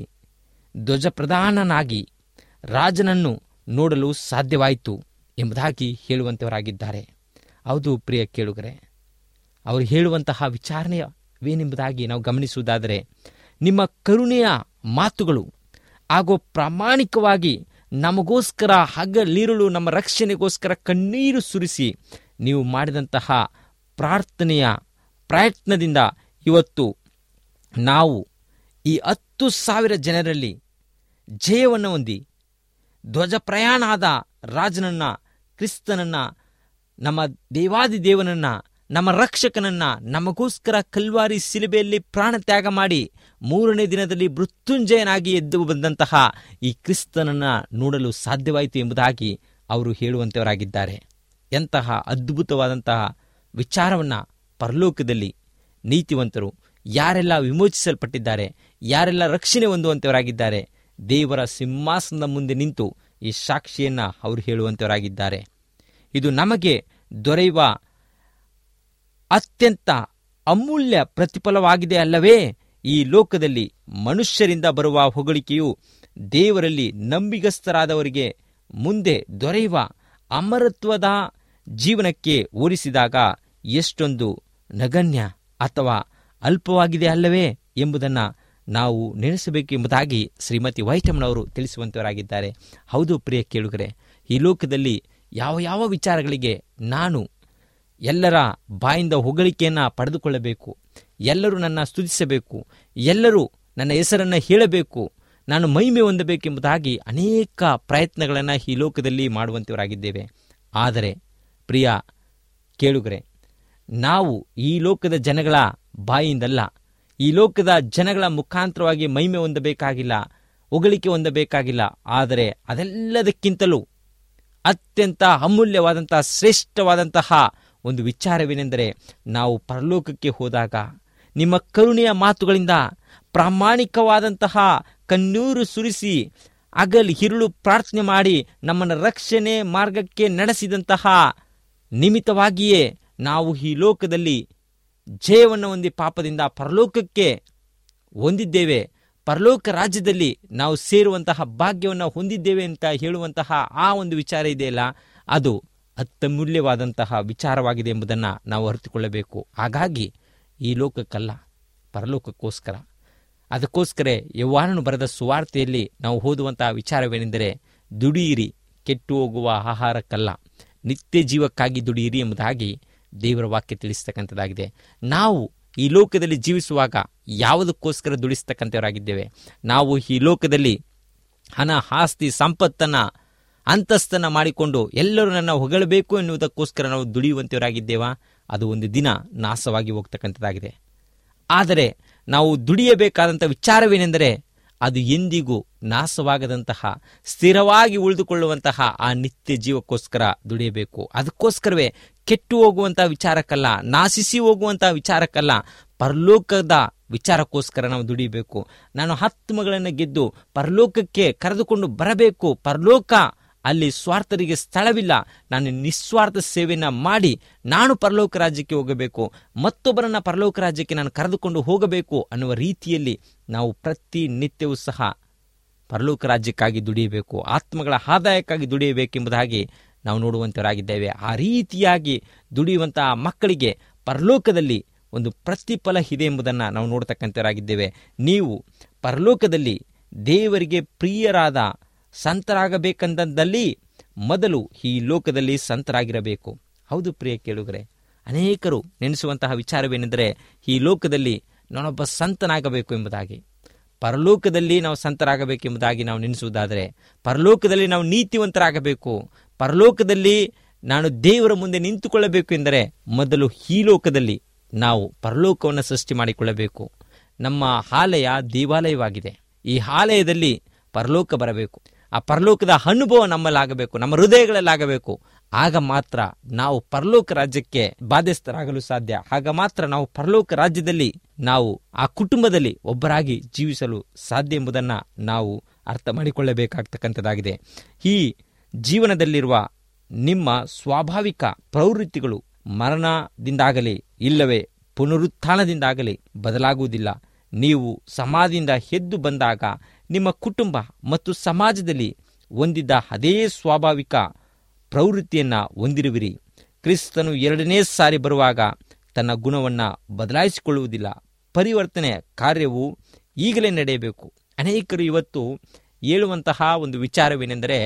Speaker 3: ಧ್ವಜಪ್ರಧಾನನಾಗಿ ರಾಜನನ್ನು ನೋಡಲು ಸಾಧ್ಯವಾಯಿತು ಎಂಬುದಾಗಿ ಹೇಳುವಂಥವರಾಗಿದ್ದಾರೆ ಹೌದು ಪ್ರಿಯ ಕೇಳುಗರೆ ಅವರು ಹೇಳುವಂತಹ ವಿಚಾರಣೆಯವೇನೆಂಬುದಾಗಿ ನಾವು ಗಮನಿಸುವುದಾದರೆ ನಿಮ್ಮ ಕರುಣೆಯ ಮಾತುಗಳು ಹಾಗೂ ಪ್ರಾಮಾಣಿಕವಾಗಿ ನಮಗೋಸ್ಕರ ಹಗಲಿರುಳು ನಮ್ಮ ರಕ್ಷಣೆಗೋಸ್ಕರ ಕಣ್ಣೀರು ಸುರಿಸಿ ನೀವು ಮಾಡಿದಂತಹ ಪ್ರಾರ್ಥನೆಯ ಪ್ರಯತ್ನದಿಂದ ಇವತ್ತು ನಾವು ಈ ಹತ್ತು ಸಾವಿರ ಜನರಲ್ಲಿ ಜಯವನ್ನು ಹೊಂದಿ ಧ್ವಜ ಪ್ರಯಾಣ ಆದ ರಾಜನನ್ನ ಕ್ರಿಸ್ತನನ್ನ ನಮ್ಮ ದೇವಾದಿ ದೇವನನ್ನ ನಮ್ಮ ರಕ್ಷಕನನ್ನ ನಮಗೋಸ್ಕರ ಕಲ್ವಾರಿ ಸಿಲುಬೆಯಲ್ಲಿ ಪ್ರಾಣ ತ್ಯಾಗ ಮಾಡಿ ಮೂರನೇ ದಿನದಲ್ಲಿ ಮೃತ್ಯುಂಜಯನಾಗಿ ಎದ್ದು ಬಂದಂತಹ ಈ ಕ್ರಿಸ್ತನನ್ನ ನೋಡಲು ಸಾಧ್ಯವಾಯಿತು ಎಂಬುದಾಗಿ ಅವರು ಹೇಳುವಂತವರಾಗಿದ್ದಾರೆ ಎಂತಹ ಅದ್ಭುತವಾದಂತಹ ವಿಚಾರವನ್ನು ಪರಲೋಕದಲ್ಲಿ ನೀತಿವಂತರು ಯಾರೆಲ್ಲ ವಿಮೋಚಿಸಲ್ಪಟ್ಟಿದ್ದಾರೆ ಯಾರೆಲ್ಲ ರಕ್ಷಣೆ ಹೊಂದುವಂತವರಾಗಿದ್ದಾರೆ ದೇವರ ಸಿಂಹಾಸನದ ಮುಂದೆ ನಿಂತು ಈ ಸಾಕ್ಷಿಯನ್ನು ಅವರು ಹೇಳುವಂತವರಾಗಿದ್ದಾರೆ ಇದು ನಮಗೆ ದೊರೆಯುವ ಅತ್ಯಂತ ಅಮೂಲ್ಯ ಪ್ರತಿಫಲವಾಗಿದೆ ಅಲ್ಲವೇ ಈ ಲೋಕದಲ್ಲಿ ಮನುಷ್ಯರಿಂದ ಬರುವ ಹೊಗಳಿಕೆಯು ದೇವರಲ್ಲಿ ನಂಬಿಗಸ್ತರಾದವರಿಗೆ ಮುಂದೆ ದೊರೆಯುವ ಅಮರತ್ವದ ಜೀವನಕ್ಕೆ ಹೋಲಿಸಿದಾಗ ಎಷ್ಟೊಂದು ನಗಣ್ಯ ಅಥವಾ ಅಲ್ಪವಾಗಿದೆ ಅಲ್ಲವೇ ಎಂಬುದನ್ನು ನಾವು ನೆನೆಸಬೇಕೆಂಬುದಾಗಿ ಶ್ರೀಮತಿ ವೈಟಮ್ನವರು ತಿಳಿಸುವಂತವರಾಗಿದ್ದಾರೆ ಹೌದು ಪ್ರಿಯ ಕೇಳುಗರೆ ಈ ಲೋಕದಲ್ಲಿ ಯಾವ ಯಾವ ವಿಚಾರಗಳಿಗೆ ನಾನು ಎಲ್ಲರ ಬಾಯಿಂದ ಹೊಗಳಿಕೆಯನ್ನು ಪಡೆದುಕೊಳ್ಳಬೇಕು ಎಲ್ಲರೂ ನನ್ನ ಸ್ತುತಿಸಬೇಕು ಎಲ್ಲರೂ ನನ್ನ ಹೆಸರನ್ನು ಹೇಳಬೇಕು ನಾನು ಮಹಿಮೆ ಹೊಂದಬೇಕೆಂಬುದಾಗಿ ಅನೇಕ ಪ್ರಯತ್ನಗಳನ್ನು ಈ ಲೋಕದಲ್ಲಿ ಮಾಡುವಂತವರಾಗಿದ್ದೇವೆ ಆದರೆ ಪ್ರಿಯ ಕೇಳುಗರೆ ನಾವು ಈ ಲೋಕದ ಜನಗಳ ಬಾಯಿಂದಲ್ಲ ಈ ಲೋಕದ ಜನಗಳ ಮುಖಾಂತರವಾಗಿ ಮಹಿಮೆ ಹೊಂದಬೇಕಾಗಿಲ್ಲ ಹೊಗಳಿಕೆ ಹೊಂದಬೇಕಾಗಿಲ್ಲ ಆದರೆ ಅದೆಲ್ಲದಕ್ಕಿಂತಲೂ ಅತ್ಯಂತ ಅಮೂಲ್ಯವಾದಂತಹ ಶ್ರೇಷ್ಠವಾದಂತಹ ಒಂದು ವಿಚಾರವೇನೆಂದರೆ ನಾವು ಪರಲೋಕಕ್ಕೆ ಹೋದಾಗ ನಿಮ್ಮ ಕರುಣೆಯ ಮಾತುಗಳಿಂದ ಪ್ರಾಮಾಣಿಕವಾದಂತಹ ಕಣ್ಣೂರು ಸುರಿಸಿ ಅಗಲಿ ಹಿರುಳು ಪ್ರಾರ್ಥನೆ ಮಾಡಿ ನಮ್ಮನ್ನು ರಕ್ಷಣೆ ಮಾರ್ಗಕ್ಕೆ ನಡೆಸಿದಂತಹ ನಿಮಿತ್ತವಾಗಿಯೇ ನಾವು ಈ ಲೋಕದಲ್ಲಿ ಜಯವನ್ನು ಹೊಂದಿ ಪಾಪದಿಂದ ಪರಲೋಕಕ್ಕೆ ಹೊಂದಿದ್ದೇವೆ ಪರಲೋಕ ರಾಜ್ಯದಲ್ಲಿ ನಾವು ಸೇರುವಂತಹ ಭಾಗ್ಯವನ್ನು ಹೊಂದಿದ್ದೇವೆ ಅಂತ ಹೇಳುವಂತಹ ಆ ಒಂದು ವಿಚಾರ ಇದೆಯಲ್ಲ ಅದು ಅತ್ಯಮೂಲ್ಯವಾದಂತಹ ವಿಚಾರವಾಗಿದೆ ಎಂಬುದನ್ನು ನಾವು ಅರಿತುಕೊಳ್ಳಬೇಕು ಹಾಗಾಗಿ ಈ ಲೋಕಕ್ಕಲ್ಲ ಪರಲೋಕಕ್ಕೋಸ್ಕರ ಅದಕ್ಕೋಸ್ಕರ ಯವ್ವಾನನು ಬರೆದ ಸುವಾರ್ತೆಯಲ್ಲಿ ನಾವು ಓದುವಂತಹ ವಿಚಾರವೇನೆಂದರೆ ದುಡಿಯಿರಿ ಕೆಟ್ಟು ಹೋಗುವ ಆಹಾರಕ್ಕಲ್ಲ ನಿತ್ಯ ಜೀವಕ್ಕಾಗಿ ದುಡಿಯಿರಿ ಎಂಬುದಾಗಿ ದೇವರ ವಾಕ್ಯ ತಿಳಿಸ್ತಕ್ಕಂಥದ್ದಾಗಿದೆ ನಾವು ಈ ಲೋಕದಲ್ಲಿ ಜೀವಿಸುವಾಗ ಯಾವುದಕ್ಕೋಸ್ಕರ ದುಡಿಸ್ತಕ್ಕಂಥವರಾಗಿದ್ದೇವೆ ನಾವು ಈ ಲೋಕದಲ್ಲಿ ಹಣ ಆಸ್ತಿ ಸಂಪತ್ತನ್ನು ಅಂತಸ್ತನ್ನು ಮಾಡಿಕೊಂಡು ಎಲ್ಲರೂ ನನ್ನ ಹೊಗಳಬೇಕು ಎನ್ನುವುದಕ್ಕೋಸ್ಕರ ನಾವು ದುಡಿಯುವಂಥವರಾಗಿದ್ದೇವಾ ಅದು ಒಂದು ದಿನ ನಾಶವಾಗಿ ಹೋಗ್ತಕ್ಕಂಥದ್ದಾಗಿದೆ ಆದರೆ ನಾವು ದುಡಿಯಬೇಕಾದಂಥ ವಿಚಾರವೇನೆಂದರೆ ಅದು ಎಂದಿಗೂ ನಾಶವಾಗದಂತಹ ಸ್ಥಿರವಾಗಿ ಉಳಿದುಕೊಳ್ಳುವಂತಹ ಆ ನಿತ್ಯ ಜೀವಕ್ಕೋಸ್ಕರ ದುಡಿಯಬೇಕು ಅದಕ್ಕೋಸ್ಕರವೇ ಕೆಟ್ಟು ಹೋಗುವಂತಹ ವಿಚಾರಕ್ಕಲ್ಲ ನಾಶಿಸಿ ಹೋಗುವಂತಹ ವಿಚಾರಕ್ಕಲ್ಲ ಪರಲೋಕದ ವಿಚಾರಕ್ಕೋಸ್ಕರ ನಾವು ದುಡಿಬೇಕು ನಾನು ಆತ್ಮಗಳನ್ನು ಗೆದ್ದು ಪರಲೋಕಕ್ಕೆ ಕರೆದುಕೊಂಡು ಬರಬೇಕು ಪರಲೋಕ ಅಲ್ಲಿ ಸ್ವಾರ್ಥರಿಗೆ ಸ್ಥಳವಿಲ್ಲ ನಾನು ನಿಸ್ವಾರ್ಥ ಸೇವೆಯನ್ನು ಮಾಡಿ ನಾನು ಪರಲೋಕ ರಾಜ್ಯಕ್ಕೆ ಹೋಗಬೇಕು ಮತ್ತೊಬ್ಬರನ್ನ ಪರಲೋಕ ರಾಜ್ಯಕ್ಕೆ ನಾನು ಕರೆದುಕೊಂಡು ಹೋಗಬೇಕು ಅನ್ನುವ ರೀತಿಯಲ್ಲಿ ನಾವು ಪ್ರತಿ ನಿತ್ಯವೂ ಸಹ ಪರಲೋಕ ರಾಜ್ಯಕ್ಕಾಗಿ ದುಡಿಯಬೇಕು ಆತ್ಮಗಳ ಆದಾಯಕ್ಕಾಗಿ ದುಡಿಯಬೇಕೆಂಬುದಾಗಿ ನಾವು ನೋಡುವಂತವರಾಗಿದ್ದೇವೆ ಆ ರೀತಿಯಾಗಿ ದುಡಿಯುವಂತಹ ಮಕ್ಕಳಿಗೆ ಪರಲೋಕದಲ್ಲಿ ಒಂದು ಪ್ರತಿಫಲ ಇದೆ ಎಂಬುದನ್ನು ನಾವು ನೋಡ್ತಕ್ಕಂಥವರಾಗಿದ್ದೇವೆ ನೀವು ಪರಲೋಕದಲ್ಲಿ ದೇವರಿಗೆ ಪ್ರಿಯರಾದ ಸಂತರಾಗಬೇಕಂದಲ್ಲಿ ಮೊದಲು ಈ ಲೋಕದಲ್ಲಿ ಸಂತರಾಗಿರಬೇಕು ಹೌದು ಪ್ರಿಯ ಕೇಳುಗರೆ ಅನೇಕರು ನೆನೆಸುವಂತಹ ವಿಚಾರವೇನೆಂದರೆ ಈ ಲೋಕದಲ್ಲಿ ನಾನೊಬ್ಬ ಸಂತನಾಗಬೇಕು ಎಂಬುದಾಗಿ ಪರಲೋಕದಲ್ಲಿ ನಾವು ಸಂತರಾಗಬೇಕೆಂಬುದಾಗಿ ನಾವು ನೆನೆಸುವುದಾದರೆ ಪರಲೋಕದಲ್ಲಿ ನಾವು ನೀತಿವಂತರಾಗಬೇಕು ಪರಲೋಕದಲ್ಲಿ ನಾನು ದೇವರ ಮುಂದೆ ನಿಂತುಕೊಳ್ಳಬೇಕು ಎಂದರೆ ಮೊದಲು ಈ ಲೋಕದಲ್ಲಿ ನಾವು ಪರಲೋಕವನ್ನು ಸೃಷ್ಟಿ ಮಾಡಿಕೊಳ್ಳಬೇಕು ನಮ್ಮ ಆಲಯ ದೇವಾಲಯವಾಗಿದೆ ಈ ಆಲಯದಲ್ಲಿ ಪರಲೋಕ ಬರಬೇಕು ಆ ಪರಲೋಕದ ಅನುಭವ ನಮ್ಮಲ್ಲಾಗಬೇಕು ನಮ್ಮ ಹೃದಯಗಳಲ್ಲಾಗಬೇಕು ಆಗ ಮಾತ್ರ ನಾವು ಪರಲೋಕ ರಾಜ್ಯಕ್ಕೆ ಬಾಧ್ಯಸ್ಥರಾಗಲು ಸಾಧ್ಯ ಆಗ ಮಾತ್ರ ನಾವು ಪರಲೋಕ ರಾಜ್ಯದಲ್ಲಿ ನಾವು ಆ ಕುಟುಂಬದಲ್ಲಿ ಒಬ್ಬರಾಗಿ ಜೀವಿಸಲು ಸಾಧ್ಯ ಎಂಬುದನ್ನು ನಾವು ಅರ್ಥ ಮಾಡಿಕೊಳ್ಳಬೇಕಾಗ್ತಕ್ಕಂಥದ್ದಾಗಿದೆ ಈ ಜೀವನದಲ್ಲಿರುವ ನಿಮ್ಮ ಸ್ವಾಭಾವಿಕ ಪ್ರವೃತ್ತಿಗಳು ಮರಣದಿಂದಾಗಲಿ ಇಲ್ಲವೇ ಪುನರುತ್ಥಾನದಿಂದಾಗಲಿ ಬದಲಾಗುವುದಿಲ್ಲ ನೀವು ಸಮಾಧಿಯಿಂದ ಎದ್ದು ಬಂದಾಗ ನಿಮ್ಮ ಕುಟುಂಬ ಮತ್ತು ಸಮಾಜದಲ್ಲಿ ಹೊಂದಿದ್ದ ಅದೇ ಸ್ವಾಭಾವಿಕ ಪ್ರವೃತ್ತಿಯನ್ನು ಹೊಂದಿರುವಿರಿ ಕ್ರಿಸ್ತನು ಎರಡನೇ ಸಾರಿ ಬರುವಾಗ ತನ್ನ ಗುಣವನ್ನು ಬದಲಾಯಿಸಿಕೊಳ್ಳುವುದಿಲ್ಲ ಪರಿವರ್ತನೆ ಕಾರ್ಯವು ಈಗಲೇ ನಡೆಯಬೇಕು ಅನೇಕರು ಇವತ್ತು ಹೇಳುವಂತಹ ಒಂದು ವಿಚಾರವೇನೆಂದರೆ